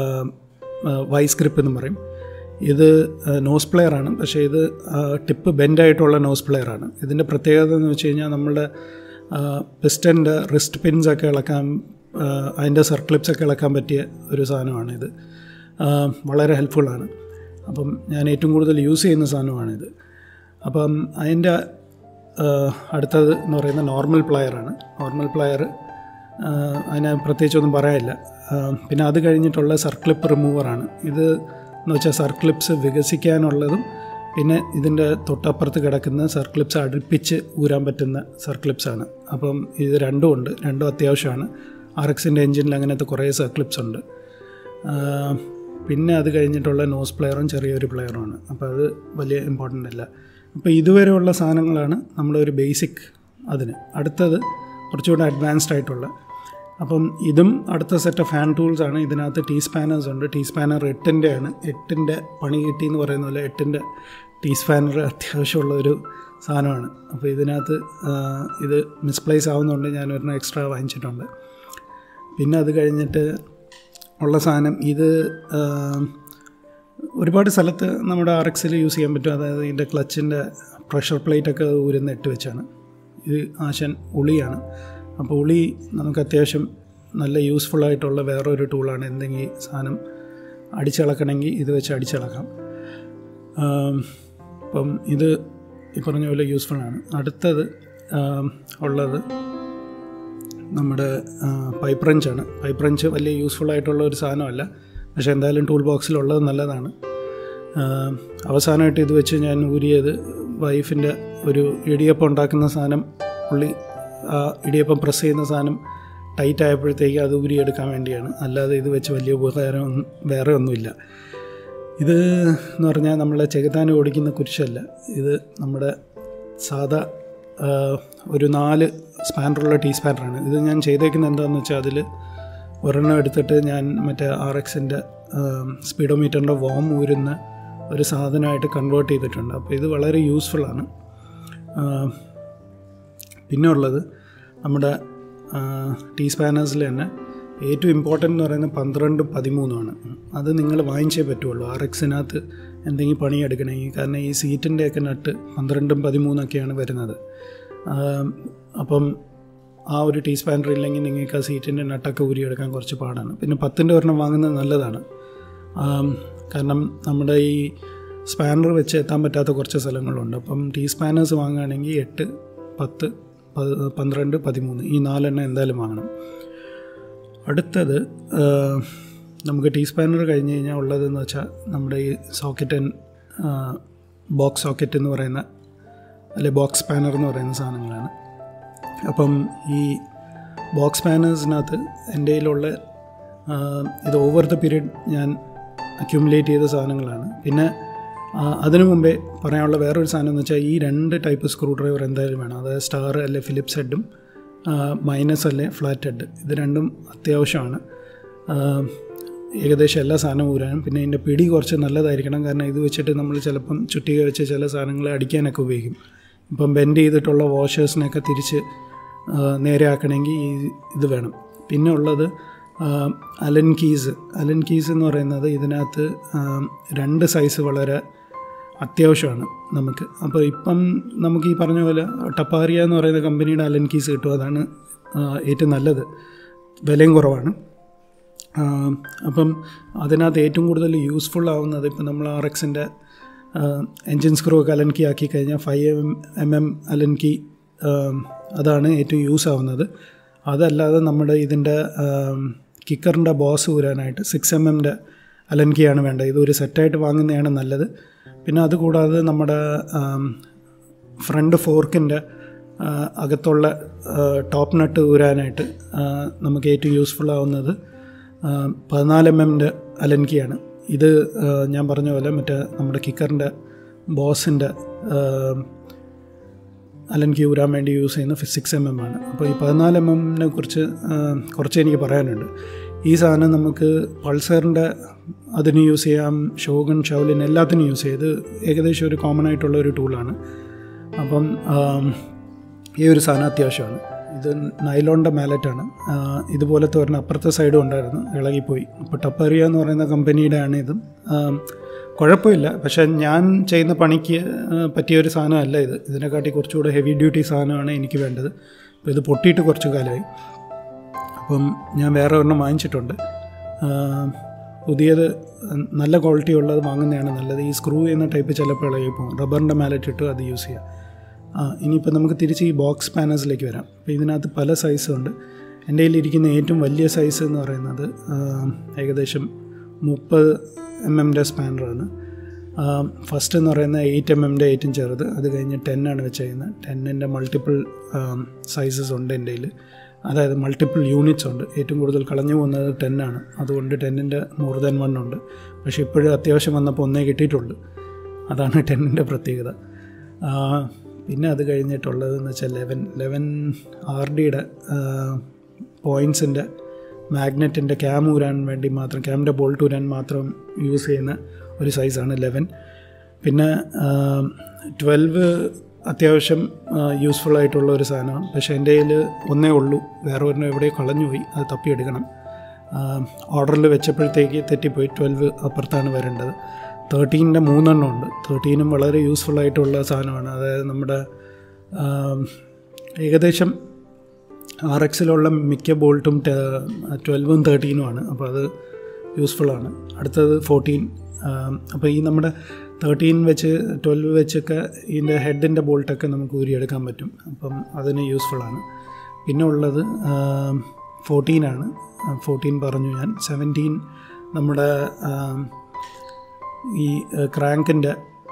[SPEAKER 1] വൈസ് ഗ്രിപ്പ് എന്നും പറയും ഇത് നോസ് പ്ലെയർ ആണ് പക്ഷേ ഇത് ടിപ്പ് ബെൻഡായിട്ടുള്ള നോസ് പ്ലെയർ ആണ് ഇതിൻ്റെ പ്രത്യേകത എന്ന് വെച്ച് കഴിഞ്ഞാൽ നമ്മുടെ പിസ്റ്റൻ്റെ റിസ്റ്റ് പിൻസ് ഒക്കെ ഇളക്കാൻ ആ, അതിൻ്റെ സർക്ലിപ്സ് ഒക്കെ ഇളക്കാൻ പറ്റിയ ഒരു സാധനമാണ് ഇത് ആ, വളരെ ഹെൽപ്ഫുള്ളാണ് അപ്പം ഞാൻ ഏറ്റവും കൂടുതൽ യൂസ് ചെയ്യുന്ന സാധനമാണിത് അപ്പം അതിൻ്റെ അടുത്തത് എന്ന് പറയുന്നത് നോർമൽ പ്ലയറാണ് നോർമൽ പ്ലയർ അതിന് പ്രത്യേകിച്ചൊന്നും പറയാനില്ല ആ, പിന്നെ അത് കഴിഞ്ഞിട്ടുള്ള സർക്ലിപ്പ് റിമൂവറാണ് ഇത് എന്ന് വെച്ചാൽ സർക്ലിപ്സ് വികസിക്കാനുള്ളതും പിന്നെ ഇതിൻ്റെ തൊട്ടപ്പുറത്ത് കിടക്കുന്ന സർക്ലിപ്സ് അടുപ്പിച്ച് ഊരാൻ പറ്റുന്ന സർക്ലിപ്സാണ് അപ്പം ഇത് രണ്ടും ഉണ്ട് രണ്ടും അത്യാവശ്യമാണ് ആർ എക്സിൻ്റെ എഞ്ചിനിൽ അങ്ങനത്തെ കുറേ സർക്ലിപ്സ് ഉണ്ട് ആ, പിന്നെ അത് കഴിഞ്ഞിട്ടുള്ള നോസ് പ്ലെയറും ചെറിയൊരു പ്ലെയറുമാണ് അപ്പോൾ അത് വലിയ ഇമ്പോർട്ടൻ്റ് അല്ല അപ്പോൾ ഇതുവരെയുള്ള സാധനങ്ങളാണ് നമ്മുടെ ഒരു ബേസിക് അതിന് അടുത്തത് കുറച്ചുകൂടെ അഡ്വാൻസ്ഡ് ആയിട്ടുള്ള അപ്പം ഇതും അടുത്ത സെറ്റ് ഓഫ് ഹാൻഡ് ടൂൾസ് ആണ് ഇതിനകത്ത് ടീ സ്പാനേഴ്സ് ഉണ്ട് ടീ സ്പാനർ എട്ടിൻ്റെ ആണ് എട്ടിൻ്റെ പണി കിട്ടി എന്ന് പറയുന്ന പോലെ എട്ടിൻ്റെ ടീ സ്പാനർ അത്യാവശ്യമുള്ള ഒരു സാധനമാണ് അപ്പോൾ ഇതിനകത്ത് ആ, ഇത് മിസ്പ്ലേസ് ആവുന്നതുകൊണ്ട് ഞാൻ ഒരെണ്ണം എക്സ്ട്രാ വാങ്ങിച്ചിട്ടുണ്ട് പിന്നെ അത് കഴിഞ്ഞിട്ട് ഉള്ള സാധനം ഇത് ആ, ഒരുപാട് സ്ഥലത്ത് നമ്മുടെ ആർ എക്സിൽ യൂസ് ചെയ്യാൻ പറ്റും അതായത് ഇതിൻ്റെ ക്ലച്ചിൻ്റെ പ്രഷർ പ്ലേറ്റ് ഒക്കെ ഊരുന്ന ഇട്ട് വെച്ചാണ് ഇത് ആശൻ ഉളിയാണ് അപ്പോൾ ഉളി നമുക്ക് അത്യാവശ്യം നല്ല യൂസ്ഫുൾ ആയിട്ടുള്ള വേറൊരു ടൂളാണ് എന്തെങ്കിലും സാധനം അടിച്ചിളക്കണമെങ്കിൽ ഇത് വെച്ച് അടിച്ചിളക്കാം ആം, അപ്പം ഇത് ഈ പറഞ്ഞ പോലെ യൂസ്ഫുൾ ആണ് അടുത്തത് ആം, ഉള്ളത് നമ്മുടെ പൈപ്പ് റഞ്ചാണ് പൈപ്പ് റഞ്ച് വലിയ യൂസ്ഫുൾ ആയിട്ടുള്ള ഒരു സാധനമല്ല പക്ഷേ എന്തായാലും ടൂൾ ബോക്സിലുള്ളത് നല്ലതാണ് ആ, അവസാനമായിട്ട് ഇത് വെച്ച് ഞാൻ ഊരിയത് വൈഫിൻ്റെ ഒരു ഇടിയപ്പം ഉണ്ടാക്കുന്ന സാധനം പുള്ളി ആ ഇടിയപ്പം പ്രസ് ചെയ്യുന്ന സാധനം ടൈറ്റ് ആയപ്പോഴത്തേക്ക് അത് ഊരിയെടുക്കാൻ വേണ്ടിയാണ് അല്ലാതെ ഇത് വെച്ച് വലിയ ഉപകാരം ഒന്നും വേറെ ഒന്നുമില്ല ഇത് എന്ന് പറഞ്ഞാൽ നമ്മളെ ചെകുത്താൻ ഓടിക്കുന്ന കുരിശല്ല ഇത് നമ്മുടെ സാധാ ആ, ഒരു നാല് സ്പാനറുള്ള ടീ സ്പാനറാണ് ഇത് ഞാൻ ചെയ്തേക്കുന്നത് എന്താണെന്ന് വെച്ചാൽ അതിൽ ഒരെണ്ണം എടുത്തിട്ട് ഞാൻ മറ്റേ ആർ എക്സിൻ്റെ സ്പീഡോമീറ്ററിൻ്റെ വോം ഊരുന്ന ഒരു സാധനമായിട്ട് കൺവേർട്ട് ചെയ്തിട്ടുണ്ട് അപ്പോൾ ഇത് വളരെ യൂസ്ഫുള്ളാണ് പിന്നെ ഉള്ളത് നമ്മുടെ ടീ സ്പാനേഴ്സിൽ തന്നെ ഏറ്റവും ഇമ്പോർട്ടൻ്റ് എന്ന് പറയുന്നത് പന്ത്രണ്ടും പതിമൂന്നുമാണ് അത് നിങ്ങൾ വാങ്ങിച്ചേ പറ്റുള്ളൂ ആർ എക്സിനകത്ത് എന്തെങ്കിലും പണിയെടുക്കണമെങ്കിൽ കാരണം ഈ സീറ്റിൻ്റെയൊക്കെ നട്ട് പന്ത്രണ്ടും പതിമൂന്നൊക്കെയാണ് വരുന്നത് ആ, അപ്പം ആ ഒരു ടീ സ്പാനർ ഇല്ലെങ്കിൽ നിങ്ങൾക്ക് ആ സീറ്റിൻ്റെ നട്ടൊക്കെ ഊരിയെടുക്കാൻ കുറച്ച് പാടാണ് പിന്നെ പത്തിൻ്റെ ഒരെണ്ണം വാങ്ങുന്നത് നല്ലതാണ് ആം, കാരണം നമ്മുടെ ഈ സ്പാനർ വെച്ച് എത്താൻ പറ്റാത്ത കുറച്ച് സ്ഥലങ്ങളുണ്ട് അപ്പം ടീ സ്പാനേഴ്സ് വാങ്ങുകയാണെങ്കിൽ എട്ട് പത്ത് പ- പന്ത്രണ്ട് പതിമൂന്ന് ഈ നാലെണ്ണം എന്തായാലും വാങ്ങണം അടുത്തത് ആ, നമുക്ക് ടീ സ്പാനർ കഴിഞ്ഞ് കഴിഞ്ഞാൽ ഉള്ളതെന്ന് വെച്ചാൽ നമ്മുടെ ഈ സോക്കറ്റ് ബോക്സ് സോക്കറ്റ് എന്ന് പറയുന്ന അല്ലെ ബോക്സ് സ്പാനർ എന്ന് പറയുന്ന സാധനങ്ങളാണ് അപ്പം ഈ ബോക്സ് പാനേഴ്സിനകത്ത് എൻ്റെ കയ്യിലുള്ള ആ, ഇത് ഓവർ ദ പീരീഡ് ഞാൻ അക്യുമുലേറ്റ് ചെയ്ത സാധനങ്ങളാണ് പിന്നെ ആ, അതിനു മുമ്പേ പറയാനുള്ള വേറൊരു സാധനം എന്ന് വെച്ചാൽ ഈ രണ്ട് ടൈപ്പ് സ്ക്രൂ ഡ്രൈവർ എന്തായാലും വേണം അതായത് സ്റ്റാർ അല്ലെ ഫിലിപ്സ് ഹെഡും മൈനസ് അല്ലെ ഫ്ലാറ്റ് ഹെഡ് ഇത് രണ്ടും അത്യാവശ്യമാണ് ആ, ഏകദേശം എല്ലാ സാധനവും ഊരാനും പിന്നെ ഇതിൻ്റെ പിടി കുറച്ച് നല്ലതായിരിക്കണം കാരണം ഇത് വെച്ചിട്ട് നമ്മൾ ചിലപ്പം ചുറ്റിക വെച്ച് ചില സാധനങ്ങൾ അടിക്കാനൊക്കെ ഉപയോഗിക്കും ഇപ്പം ബെൻഡ് ചെയ്തിട്ടുള്ള വാഷേഴ്സിനൊക്കെ തിരിച്ച് ആ, നേരെയാക്കണമെങ്കിൽ ഈ ഇത് വേണം പിന്നെ ഉള്ളത് ആ, അലൻ കീസ് അലൻ കീസ് എന്ന് പറയുന്നത് ഇതിനകത്ത് ആ, രണ്ട് സൈസ് വളരെ അത്യാവശ്യമാണ് നമുക്ക് അപ്പോൾ ഇപ്പം നമുക്ക് ഈ പറഞ്ഞ പോലെ ടപ്പാരിയ എന്ന് പറയുന്ന കമ്പനിയുടെ അലൻ കീസ് കിട്ടും അതാണ് ആ, ഏറ്റവും നല്ലത് വിലയും കുറവാണ് ആ, അപ്പം അതിനകത്ത് ഏറ്റവും കൂടുതൽ യൂസ്ഫുൾ ആവുന്നത് ഇപ്പം നമ്മൾ ആർ എക്സിൻ്റെ എൻജിൻ സ്ക്രൂ ഒക്കെ അലൻകി ആക്കി കഴിഞ്ഞാൽ five M M M allen key അതാണ് ഏറ്റവും യൂസ് ആവുന്നത് അതല്ലാതെ നമ്മുടെ ഇതിൻ്റെ കിക്കറിൻ്റെ ബോസ് ഊരാനായിട്ട് സിക്സ് എം എമ്മിൻ്റെ അലൻകിയാണ് വേണ്ടത് ഇത് ഒരു സെറ്റായിട്ട് വാങ്ങുന്നതാണ് നല്ലത് പിന്നെ അതുകൂടാതെ നമ്മുടെ ഫ്രണ്ട് ഫോർക്കിൻ്റെ അകത്തുള്ള ടോപ്പ് നട്ട് ഊരാനായിട്ട് ആ, നമുക്ക് ഏറ്റവും യൂസ്ഫുൾ ആവുന്നത് ആ, പതിനാല് എം എമ്മിൻ്റെ അലൻകിയാണ് ഇത് ആ, ഞാൻ പറഞ്ഞ പോലെ മറ്റേ നമ്മുടെ കിക്കറിൻ്റെ ബോസിൻ്റെ അലൻ ഊരാൻ വേണ്ടി യൂസ് ചെയ്യുന്ന സിക്സ് എം എം ആണ് അപ്പോൾ ഈ പതിനാല് എം എമ്മിനെ കുറിച്ച് ആ, കുറച്ച് എനിക്ക് പറയാനുണ്ട് ഈ സാധനം നമുക്ക് പൾസറിൻ്റെ അതിന് യൂസ് ചെയ്യാം ഷോഗൺ ഷൗലിൻ എല്ലാത്തിനും യൂസ് ചെയ്ത് ഏകദേശം ഒരു കോമൺ ആയിട്ടുള്ള ഒരു ടൂളാണ് അപ്പം ആം, ഈ ഒരു സാധനം അത്യാവശ്യമാണ് ഇത് നൈലോണിൻ്റെ മാലറ്റാണ് ഇതുപോലത്തെ ഒരെണ്ണം അപ്പുറത്തെ സൈഡും ഉണ്ടായിരുന്നു ഇളകിപ്പോയി ഇപ്പോൾ ടപ്പറിയ എന്ന് പറയുന്ന കമ്പനിയുടെ ആണ് ഇതും ആം, കുഴപ്പമില്ല പക്ഷേ ഞാൻ ചെയ്യുന്ന പണിക്ക് ആ, പറ്റിയ ഒരു സാധനമല്ല ഇത് ഇതിനെക്കാട്ടി കുറച്ചുകൂടെ ഹെവി ഡ്യൂട്ടി സാധനമാണ് എനിക്ക് വേണ്ടത് അപ്പോൾ ഇത് പൊട്ടിയിട്ട് കുറച്ച് കാലമായി അപ്പം ഞാൻ വേറെ ഒരെണ്ണം വാങ്ങിച്ചിട്ടുണ്ട് ആ, പുതിയത് നല്ല ക്വാളിറ്റി ഉള്ളത് വാങ്ങുന്നതാണ് നല്ലത് ഈ സ്ക്രൂ ചെയ്യുന്ന ടൈപ്പ് ചിലപ്പോൾ ഇളകി പോകും റബ്ബറിൻ്റെ മാലറ്റ് ഇട്ട് അത് യൂസ് ചെയ്യാം ആ ഇനിയിപ്പോൾ നമുക്ക് തിരിച്ച് ഈ ബോക്സ് പാനേഴ്സിലേക്ക് വരാം അപ്പോൾ ഇതിനകത്ത് പല സൈസും ഉണ്ട് എൻ്റെ കയ്യിലിരിക്കുന്ന ഏറ്റവും വലിയ സൈസ് എന്ന് പറയുന്നത് ആ, ഏകദേശം മുപ്പത് എം എമ്മിൻ്റെ സ്പാനറാണ് ഫസ്റ്റ് എന്ന് പറയുന്നത് എയ്റ്റ് എം എമ്മിൻ്റെ ഏറ്റവും ചെറുത് അത് കഴിഞ്ഞ് ടെൻ ആണ് വെച്ചേക്കുന്നത് ടെന്നിൻ്റെ മൾട്ടിപ്പിൾ സൈസസ് ഉണ്ട് എൻ്റെ കയ്യിൽ അതായത് മൾട്ടിപ്പിൾ യൂണിറ്റ്സ് ഉണ്ട് ഏറ്റവും കൂടുതൽ കളഞ്ഞു പോകുന്നത് ടെൻ ആണ് അതുകൊണ്ട് ടെന്നിൻ്റെ മോർ ദാൻ വൺ ഉണ്ട് പക്ഷേ ഇപ്പോഴും അത്യാവശ്യം വന്നപ്പോൾ ഒന്നേ കിട്ടിയിട്ടുള്ളൂ അതാണ് ടെന്നിൻ്റെ പ്രത്യേകത ആ, പിന്നെ അത് കഴിഞ്ഞിട്ടുള്ളതെന്ന് വെച്ചാൽ ലെവൻ ലെവൻ ആർ ഡിയുടെ പോയിൻസിൻ്റെ മാഗ്നറ്റിൻ്റെ ക്യാം ഊരാൻ വേണ്ടി മാത്രം ക്യാമിൻ്റെ ബോൾട്ട് ഊരാൻ മാത്രം യൂസ് ചെയ്യുന്ന ഒരു സൈസാണ് ലെവൻ പിന്നെ ട്വൽവ് അത്യാവശ്യം യൂസ്ഫുൾ ആയിട്ടുള്ള ഒരു സാധനമാണ് പക്ഷേ എൻ്റെ കയ്യിൽ ഒന്നേ ഉള്ളൂ വേറെ ഒരെണ്ണം എവിടെയോ കളഞ്ഞുപോയി അത് തപ്പിയെടുക്കണം ഓർഡറിൽ വെച്ചപ്പോഴത്തേക്ക് തെറ്റിപ്പോയി ട്വൽവ് അപ്പുറത്താണ് വരേണ്ടത് തേർട്ടീനിൻ്റെ മൂന്നെണ്ണം ഉണ്ട് തേർട്ടീനും വളരെ യൂസ്ഫുൾ ആയിട്ടുള്ള സാധനമാണ് അതായത് നമ്മുടെ ആം, ഏകദേശം ആർ എക്സിലുള്ള മിക്ക ബോൾട്ടും ട്വൽവും തേർട്ടീനുമാണ് അപ്പോൾ അത് യൂസ്ഫുള്ളാണ് അടുത്തത് ഫോർട്ടീൻ അപ്പോൾ ഈ നമ്മുടെ തേർട്ടീൻ വെച്ച് ട്വൽവ് വെച്ചൊക്കെ ഇതിൻ്റെ ഹെഡിൻ്റെ ബോൾട്ടൊക്കെ നമുക്ക് ഊരിയെടുക്കാൻ പറ്റും അപ്പം അതിന് യൂസ്ഫുള്ളാണ് പിന്നെ ഉള്ളത് ഫോർട്ടീനാണ് ഫോർട്ടീൻ പറഞ്ഞു ഞാൻ സെവൻറ്റീൻ നമ്മുടെ ആം, ഈ ക്രാങ്കിൻ്റെ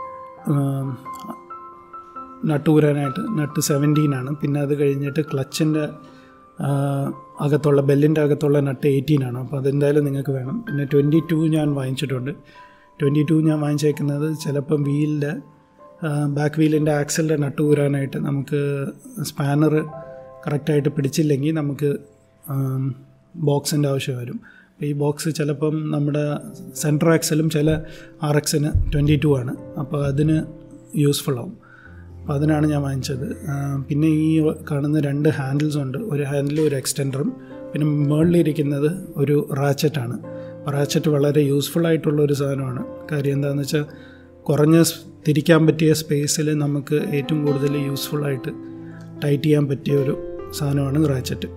[SPEAKER 1] നട്ട് ഊരാനായിട്ട് നട്ട് സെവൻറ്റീനാണ് പിന്നെ അത് കഴിഞ്ഞിട്ട് ക്ലച്ചിൻ്റെ അകത്തുള്ള ബെല്ലിൻ്റെ അകത്തുള്ള നട്ട് എയ്റ്റീനാണ് അപ്പോൾ അതെന്തായാലും നിങ്ങൾക്ക് വേണം പിന്നെ ട്വൻറ്റി ടു ഞാൻ വാങ്ങിച്ചിട്ടുണ്ട് ട്വൻറ്റി ടു ഞാൻ വാങ്ങിച്ചേക്കുന്നത് ചിലപ്പം വീലിൻ്റെ ബാക്ക് വീലിൻ്റെ ആക്സലിൻ്റെ നട്ട് ഊരാനായിട്ട് നമുക്ക് സ്പാനർ കറക്റ്റായിട്ട് പിടിച്ചില്ലെങ്കിൽ നമുക്ക് ബോക്സിൻ്റെ ആവശ്യം വരും അപ്പോൾ ഈ ബോക്സ് ചിലപ്പം നമ്മുടെ സെൻട്രൽ ആക്സലും ചില ആർ എക്സിന് ട്വൻറ്റി ടു ആണ് അപ്പോൾ അതിന് യൂസ്ഫുൾ ആവും അപ്പോൾ അതിനാണ് ഞാൻ വാങ്ങിച്ചത് ആ, പിന്നെ ഈ കാണുന്ന രണ്ട് ഹാൻഡിൽസ് ഉണ്ട് ഒരു ഹാൻഡിലും ഒരു എക്സ്റ്റൻഡറും പിന്നെ മുകളിലിരിക്കുന്നത് ഒരു റാച്ചറ്റാണ് റാച്ചറ്റ് വളരെ യൂസ്ഫുൾ ആയിട്ടുള്ള ഒരു സാധനമാണ് കാര്യം എന്താണെന്ന് വെച്ചാൽ കുറഞ്ഞ സ് തിരിക്കാൻ പറ്റിയ സ്പേസിൽ നമുക്ക് ഏറ്റവും കൂടുതൽ യൂസ്ഫുൾ ആയിട്ട് ടൈറ്റ് ചെയ്യാൻ പറ്റിയ ഒരു സാധനമാണ് റാച്ചറ്റ്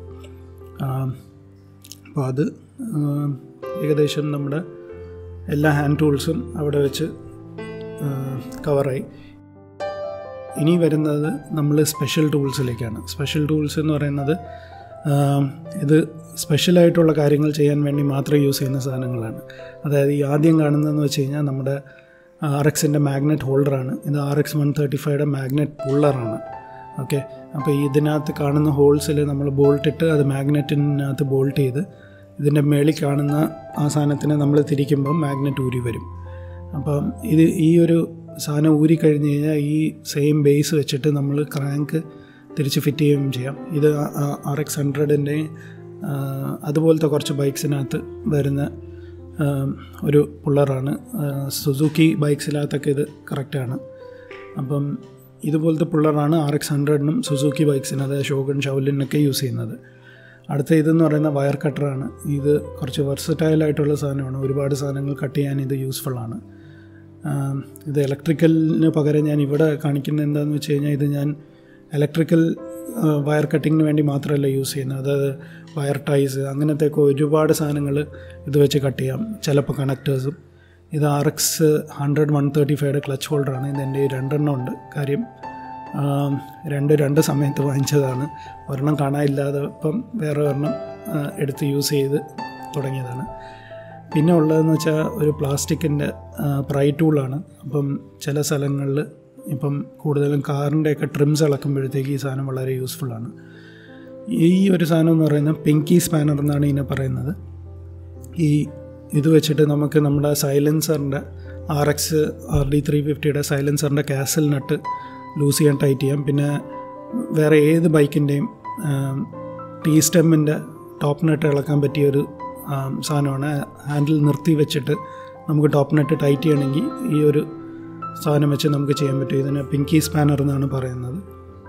[SPEAKER 1] അപ്പോൾ അത് ആ, ഏകദേശം നമ്മുടെ എല്ലാ ഹാൻഡ് ടൂൾസും അവിടെ വെച്ച് കവറായി ഇനി വരുന്നത് നമ്മൾ സ്പെഷ്യൽ ടൂൾസിലേക്കാണ് സ്പെഷ്യൽ ടൂൾസ് എന്ന് പറയുന്നത് ആം, ഇത് സ്പെഷ്യലായിട്ടുള്ള കാര്യങ്ങൾ ചെയ്യാൻ വേണ്ടി മാത്രം യൂസ് ചെയ്യുന്ന സാധനങ്ങളാണ് അതായത് ഈ ആദ്യം കാണുന്നതെന്ന് വെച്ച് കഴിഞ്ഞാൽ നമ്മുടെ ആർ എക്സിൻ്റെ മാഗ്നറ്റ് ഹോൾഡറാണ് ഇത് ആർ എക്സ് വൺ തേർട്ടി ഫൈവയുടെ മാഗ്നറ്റ് പുള്ളറാണ് ഓക്കെ അപ്പോൾ ഇതിനകത്ത് കാണുന്ന ഹോൾസിൽ നമ്മൾ ബോൾട്ട് ഇട്ട് അത് മാഗ്നറ്റിനകത്ത് ബോൾട്ട് ചെയ്ത് ഇതിൻ്റെ മേളിൽ കാണുന്ന ആ സാധനത്തിനെ നമ്മൾ തിരിക്കുമ്പോൾ മാഗ്നറ്റ് ഊരി വരും അപ്പം ഇത് ഈ ഒരു സാധനം ഊരി കഴിഞ്ഞ് കഴിഞ്ഞാൽ ഈ സെയിം ബേസ് വെച്ചിട്ട് നമ്മൾ ക്രാങ്ക് തിരിച്ച് ഫിറ്റ് ചെയ്യുകയും ചെയ്യാം ഇത് ആർ എക്സ് ഹൺഡ്രഡിൻ്റെ അതുപോലത്തെ കുറച്ച് ബൈക്സിനകത്ത് വരുന്ന ആ, ഒരു പുള്ളറാണ് സുസുക്കി ബൈക്സിനകത്തൊക്കെ ഇത് കറക്റ്റാണ് അപ്പം ഇതുപോലത്തെ പുള്ളറാണ് ആർ എക്സ് ഹൺഡ്രഡിനും സുസുക്കി ബൈക്സിന് അതായത് ഷോഗൺ ഷൗലിനൊക്കെ യൂസ് ചെയ്യുന്നത് അടുത്ത ഇതെന്ന് പറയുന്ന വയർ കട്ടറാണ് ഇത് കുറച്ച് വെർസറ്റൈൽ ആയിട്ടുള്ള സാധനമാണ് ഒരുപാട് സാധനങ്ങൾ കട്ട് ചെയ്യാൻ ഇത് യൂസ്ഫുള്ളാണ് ആം, ഇത് ഇലക്ട്രിക്കലിന് പകരം ഞാൻ ഇവിടെ കാണിക്കുന്നത് എന്താണെന്ന് വെച്ച് കഴിഞ്ഞാൽ ഇത് ഞാൻ ഇലക്ട്രിക്കൽ വയർ കട്ടിങ്ങിന് വേണ്ടി മാത്രമല്ല യൂസ് ചെയ്യുന്നത് അതായത് വയർ ടൈസ് അങ്ങനത്തെയൊക്കെ ഒരുപാട് സാധനങ്ങൾ ഇത് വെച്ച് കട്ട് ചെയ്യാം ചിലപ്പോൾ കണക്ടേഴ്സും ഇത് R X hundred one thirty ഫൈവയുടെ ക്ലച്ച് ഹോൾഡറാണ് ഇത് എൻ്റെ രണ്ടെണ്ണം ഉണ്ട് കാര്യം ആം, രണ്ട് രണ്ട് സമയത്ത് വാങ്ങിച്ചതാണ് ഒരെണ്ണം കാണാനില്ലാതെ ഇപ്പം വേറെ ഒരെണ്ണം ആ, എടുത്ത് യൂസ് ചെയ്ത് തുടങ്ങിയതാണ് പിന്നെ ഉള്ളതെന്ന് വെച്ചാൽ ഒരു പ്ലാസ്റ്റിക്കിൻ്റെ പ്രൈ ടൂളാണ് അപ്പം ചില സ്ഥലങ്ങളിൽ ഇപ്പം കൂടുതലും കാറിൻ്റെയൊക്കെ ട്രിംസ് ഇളക്കുമ്പോഴത്തേക്ക് ഈ സാധനം വളരെ യൂസ്ഫുള്ളാണ് ഈ ഒരു സാധനം എന്ന് പറയുന്നത് പിങ്കി സ്പാനർ എന്നാണ് ഇതിനെ പറയുന്നത് ഈ ഇത് വെച്ചിട്ട് നമുക്ക് നമ്മുടെ സൈലൻസറിൻ്റെ R X R D three ഫിഫ്റ്റിയുടെ സൈലൻസറിൻ്റെ കാസൽ നട്ട് ലൂസ് ചെയ്യാൻ ടൈറ്റ് ചെയ്യാം പിന്നെ വേറെ ഏത് ബൈക്കിൻ്റെയും ടീ സ്റ്റെമ്മിൻ്റെ ടോപ്പ് നെട്ട് ഇളക്കാൻ പറ്റിയൊരു ആം, സാധനമാണ് ഹാൻഡിൽ നിർത്തി വെച്ചിട്ട് നമുക്ക് ടോപ്പ് നെട്ട് ടൈറ്റ് ചെയ്യണമെങ്കിൽ ഈ ഒരു സാധനം വെച്ച് നമുക്ക് ചെയ്യാൻ പറ്റും ഇതിന് പിങ്കി സ്പാനർ എന്നാണ് പറയുന്നത്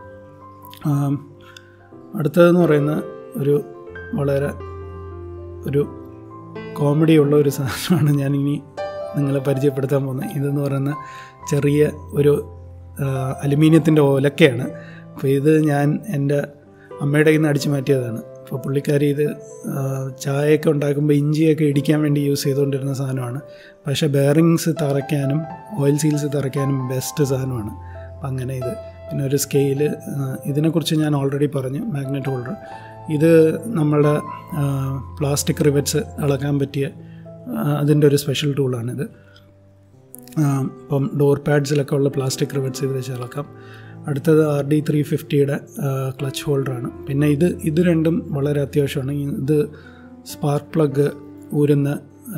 [SPEAKER 1] ആം, അടുത്തതെന്ന് പറയുന്ന ഒരു വളരെ ഒരു കോമഡി ഉള്ള ഒരു സാധനമാണ് ഞാൻ ഇനി നിങ്ങളെ പരിചയപ്പെടുത്താൻ പോകുന്നത് ഇതെന്ന് പറയുന്ന ചെറിയ ഒരു അലുമിനിയത്തിൻ്റെ ഒലക്കയാണ് അപ്പോൾ ഇത് ഞാൻ എൻ്റെ അമ്മയുടെ കയ്യിൽ നിന്ന് അടിച്ചു മാറ്റിയതാണ് അപ്പോൾ പുള്ളിക്കാരി ഇത് ആ, ചായയൊക്കെ ഉണ്ടാക്കുമ്പോൾ ഇഞ്ചിയൊക്കെ ഇടിക്കാൻ വേണ്ടി യൂസ് ചെയ്തുകൊണ്ടിരുന്ന സാധനമാണ് പക്ഷേ ബെയറിങ്സ് തറയ്ക്കാനും ഓയിൽ സീൽസ് തറയ്ക്കാനും ബെസ്റ്റ് സാധനമാണ് അപ്പം അങ്ങനെ ഇത് പിന്നെ ഒരു സ്കെയില് ഇതിനെക്കുറിച്ച് ഞാൻ ഓൾറെഡി പറഞ്ഞു മാഗ്നറ്റ് ഹോൾഡർ ഇത് നമ്മളുടെ പ്ലാസ്റ്റിക് റിവറ്റ്സ് ഇളക്കാൻ പറ്റിയ ആ, അതിൻ്റെ ഒരു സ്പെഷ്യൽ ടൂളാണിത് ആ, ഇപ്പം ഡോർ പാഡ്സിലൊക്കെ ഉള്ള പ്ലാസ്റ്റിക് റിവറ്റ്സ് ഇത് വെച്ച് ഇളക്കാം അടുത്തത് ആർ ഡി ത്രീ ഫിഫ്റ്റിയുടെ ക്ലച്ച് ഹോൾഡറാണ് പിന്നെ ഇത് ഇത് രണ്ടും വളരെ അത്യാവശ്യമാണ് ഈ- ഇത് സ്പാർക്ക് പ്ലഗ് ഊരുന്ന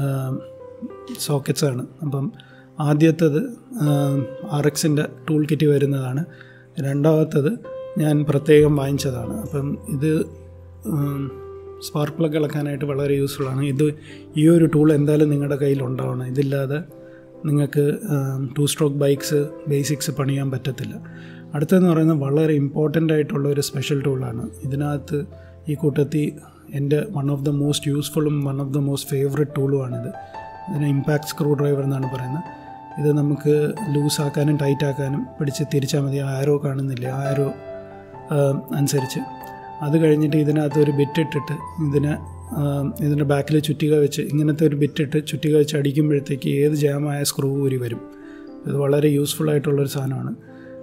[SPEAKER 1] സോക്കറ്റ്സ് ആണ് അപ്പം ആദ്യത്തേത് ആർ എക്സിൻ്റെ ടൂൾ കിറ്റ് വരുന്നതാണ് രണ്ടാമത്തത് ഞാൻ പ്രത്യേകം വാങ്ങിച്ചതാണ് അപ്പം ഇത് സ്പാർക്ക് പ്ലഗ് ഇളക്കാനായിട്ട് വളരെ യൂസ്ഫുൾ ആണ് ഇത് ഈ ഒരു ടൂൾ എന്തായാലും നിങ്ങളുടെ കയ്യിൽ ഉണ്ടാവണം ഇതില്ലാതെ നിങ്ങൾക്ക് ടു സ്ട്രോക്ക് ബൈക്സ് ബേസിക്സ് പണിയാൻ പറ്റത്തില്ല അടുത്തതെന്ന് പറയുന്നത് വളരെ ഇമ്പോർട്ടൻ്റ് ആയിട്ടുള്ള ഒരു സ്പെഷ്യൽ ടൂളാണ് ഇതിനകത്ത് ഈ കൂട്ടത്തിൽ എൻ്റെ വൺ ഓഫ് ദ മോസ്റ്റ് യൂസ്ഫുള്ളും one of the most favourite ടൂളുമാണിത് ഇതിന് ഇമ്പാക്ട് സ്ക്രൂ ഡ്രൈവർ എന്നാണ് പറയുന്നത് ഇത് നമുക്ക് ലൂസ് ആക്കാനും ടൈറ്റ് ആക്കാനും പിടിച്ച് തിരിച്ചാൽ മതി ആരോ കാണുന്നില്ല ആരോ അനുസരിച്ച് അത് കഴിഞ്ഞിട്ട് ഇതിനകത്ത് ഒരു ബിറ്റ് ഇട്ടിട്ട് ഇതിനെ ഇതിൻ്റെ ബാക്കിൽ ചുറ്റിക വെച്ച് ഇങ്ങനത്തെ ഒരു ബിറ്റ് ഇട്ട് ചുറ്റിക വെച്ച് അടിക്കുമ്പോഴത്തേക്ക് ഏത് ജാമായ സ്ക്രൂ ഊരി വരും ഇത് വളരെ യൂസ്ഫുൾ ആയിട്ടുള്ളൊരു സാധനമാണ്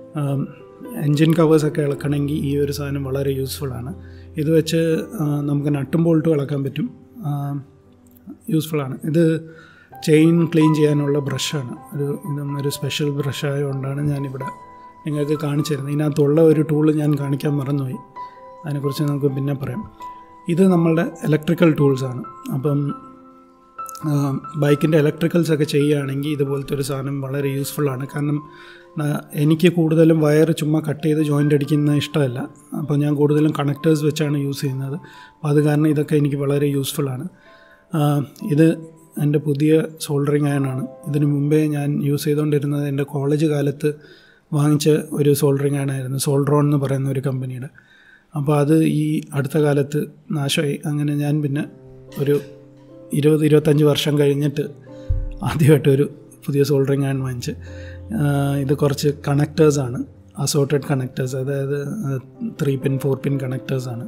[SPEAKER 1] എൻജിൻ കവേഴ്സൊക്കെ ഇളക്കണമെങ്കിൽ ഈ ഒരു സാധനം വളരെ യൂസ്ഫുൾ ആണ് ഇത് വെച്ച് ആ, നമുക്ക് നട്ടും ബോൾട്ടും ഇളക്കാൻ പറ്റും യൂസ്ഫുൾ ആണ് ഇത് ചെയിൻ ക്ലീൻ ചെയ്യാനുള്ള ബ്രഷാണ് ഒരു ഇതും ഒരു സ്പെഷ്യൽ ബ്രഷ് ആയതുകൊണ്ടാണ് ഞാനിവിടെ നിങ്ങൾക്ക് കാണിച്ചു തരുന്നത് ഇതിനകത്തുള്ള ഒരു ടൂള് ഞാൻ കാണിക്കാൻ മറന്നുപോയി അതിനെക്കുറിച്ച് നമുക്ക് പിന്നെ പറയാം ഇത് നമ്മളുടെ ഇലക്ട്രിക്കൽ ടൂൾസാണ് അപ്പം ബൈക്കിൻ്റെ ഇലക്ട്രിക്കൽസ് ഒക്കെ ചെയ്യുകയാണെങ്കിൽ ഇതുപോലത്തെ ഒരു സാധനം വളരെ യൂസ്ഫുള്ളാണ് കാരണം ആ, എനിക്ക് കൂടുതലും വയർ ചുമ്മാ കട്ട് ചെയ്ത് ജോയിൻ്റ് അടിക്കുന്ന ഇഷ്ടമല്ല അപ്പോൾ ഞാൻ കൂടുതലും കണക്ടേഴ്സ് വെച്ചാണ് യൂസ് ചെയ്യുന്നത് അപ്പോൾ അത് കാരണം ഇതൊക്കെ എനിക്ക് വളരെ യൂസ്ഫുള്ളാണ് ആ, ഇത് എൻ്റെ പുതിയ സോൾഡറിങ് അയണാണ് ഇതിനു മുമ്പേ ഞാൻ യൂസ് ചെയ്തുകൊണ്ടിരുന്നത് എൻ്റെ കോളേജ് കാലത്ത് വാങ്ങിച്ച ഒരു സോൾഡറിങ് അയണായിരുന്നു സോൾഡ്രോൺ എന്ന് പറയുന്ന ഒരു കമ്പനിയുടെ അപ്പോൾ അത് ഈ അടുത്ത കാലത്ത് നാശമായി അങ്ങനെ ഞാൻ പിന്നെ ഒരു ഇരുപത് ഇരുപത്തഞ്ച് വർഷം കഴിഞ്ഞിട്ട് ആദ്യമായിട്ടൊരു പുതിയ സോൾഡറിങ് ആൻഡ് വാങ്ങിച്ച് ആ, ഇത് കുറച്ച് കണക്റ്റേഴ്സാണ് അസോർട്ടഡ് കണക്റ്റേഴ്സ് അതായത് ത്രീ പിൻ ഫോർ പിൻ കണക്റ്റേഴ്സാണ്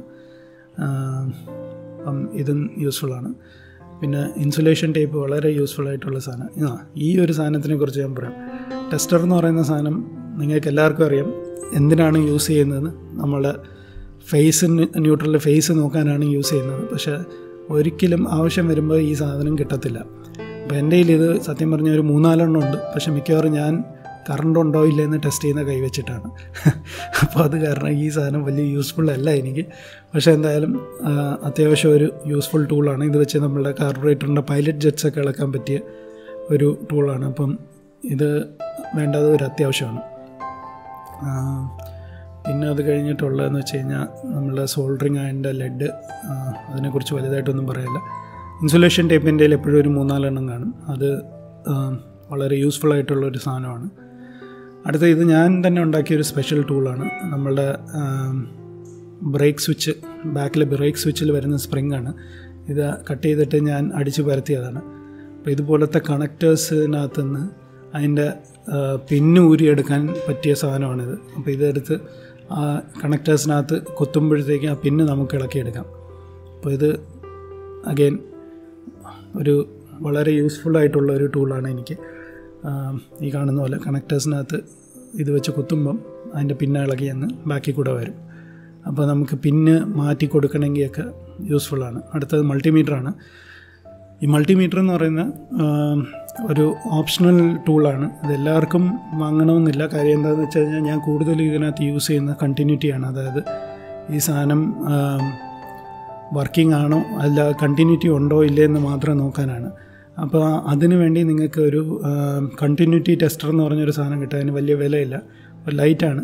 [SPEAKER 1] അപ്പം ഇതും യൂസ്ഫുള്ളാണ് പിന്നെ ഇൻസുലേഷൻ ടേപ്പ് വളരെ യൂസ്ഫുൾ ആയിട്ടുള്ള സാധനം ആ ഈ ഒരു സാധനത്തിനെ കുറിച്ച് ഞാൻ പറയാം ടെസ്റ്റർ എന്ന് പറയുന്ന സാധനം നിങ്ങൾക്ക് എല്ലാവർക്കും അറിയാം എന്തിനാണ് യൂസ് ചെയ്യുന്നത് നമ്മളെ ഫേസ് ന്യൂട്രൽ ഫേസ് നോക്കാനാണ് യൂസ് ചെയ്യുന്നത് പക്ഷേ ഒരിക്കലും ആവശ്യം വരുമ്പോൾ ഈ സാധനം കിട്ടത്തില്ല അപ്പോൾ എൻ്റെ കയ്യിൽ ഇത് സത്യം പറഞ്ഞ ഒരു മൂന്നാലെണ്ണം ഉണ്ട് പക്ഷെ മിക്കവാറും ഞാൻ കറണ്ട് ഉണ്ടോ ഇല്ലെന്ന് ടെസ്റ്റ് ചെയ്യുന്ന കൈവച്ചിട്ടാണ് അപ്പോൾ അത് കാരണം ഈ സാധനം വലിയ യൂസ്ഫുൾ അല്ല എനിക്ക് പക്ഷേ എന്തായാലും ആ, അത്യാവശ്യം ഒരു യൂസ്ഫുൾ ടൂളാണ് ഇത് വെച്ച് നമ്മളുടെ കാർബറേറ്ററിൻ്റെ പൈലറ്റ് ജെറ്റ്സ് ഒക്കെ ഇളക്കാൻ പറ്റിയ ഒരു ടൂളാണ് അപ്പം ഇത് വേണ്ടത് ഒരു അത്യാവശ്യമാണ് ആ, പിന്നെ അത് കഴിഞ്ഞിട്ടുള്ളതെന്ന് വെച്ച് കഴിഞ്ഞാൽ നമ്മളുടെ സോൾഡറിങ് ആയതിൻ്റെ ലെഡ് അതിനെക്കുറിച്ച് വലുതായിട്ടൊന്നും പറയില്ല ഇൻസുലേഷൻ ടേപ്പിൻ്റെ എപ്പോഴും ഒരു മൂന്നാലെണ്ണം കാണും അത് ആ, വളരെ യൂസ്ഫുൾ ആയിട്ടുള്ള ഒരു സാധനമാണ് അടുത്ത ഇത് ഞാൻ തന്നെ ഉണ്ടാക്കിയ ഒരു സ്പെഷ്യൽ ടൂളാണ് നമ്മളുടെ ബ്രേക്ക് സ്വിച്ച് ബാക്കിലെ ബ്രേക്ക് സ്വിച്ചിൽ വരുന്ന സ്പ്രിങ് ആണ് ഇത് കട്ട് ചെയ്തിട്ട് ഞാൻ അടിച്ച് പരത്തിയതാണ് അപ്പോൾ ഇതുപോലത്തെ കണക്റ്റേഴ്സിനകത്ത് നിന്ന് അതിൻ്റെ പിന്ന് ഊരിയെടുക്കാൻ പറ്റിയ സാധനമാണിത് അപ്പോൾ ഇതെടുത്ത് ആ കണക്റ്റേഴ്സിനകത്ത് കുത്തുമ്പോഴത്തേക്ക് ആ പിന്ന് നമുക്ക് ഇളക്കിയെടുക്കാം അപ്പോൾ ഇത് അഗെയിൻ ഒരു വളരെ യൂസ്ഫുൾ ആയിട്ടുള്ള ഒരു ടൂളാണ് എനിക്ക് ആം, ഈ കാണുന്ന പോലെ കണക്റ്റേഴ്സിനകത്ത് ഇത് വെച്ച് കുത്തുമ്പം അതിൻ്റെ പിന്ന ഇളകി എന്ന് ബാക്കി കൂടെ വരും അപ്പോൾ നമുക്ക് പിന്ന് മാറ്റി കൊടുക്കണമെങ്കിലൊക്കെ യൂസ്ഫുള്ളാണ് അടുത്തത് മൾട്ടിമീറ്ററാണ് ഈ മൾട്ടിമീറ്റർ എന്ന് പറയുന്ന ആം, ഒരു ഓപ്ഷണൽ ടൂളാണ് ഇതെല്ലാവർക്കും വാങ്ങണമെന്നില്ല കാര്യം എന്താണെന്ന് വെച്ച് കഴിഞ്ഞാൽ ഞാൻ കൂടുതലും ഇതിനകത്ത് യൂസ് ചെയ്യുന്ന കണ്ടിന്യൂറ്റിയാണ് അതായത് ഈ സാധനം ആം, വർക്കിംഗ് ആണോ അല്ല കണ്ടിന്യൂറ്റി ഉണ്ടോ ഇല്ലേ എന്ന് മാത്രം നോക്കാനാണ് അപ്പോൾ അതിനു വേണ്ടി നിങ്ങൾക്ക് ഒരു കണ്ടിന്യൂറ്റി ടെസ്റ്റർ എന്ന് പറഞ്ഞൊരു സാധനം കിട്ടും അതിന് വലിയ വിലയില്ല അപ്പോൾ ലൈറ്റാണ്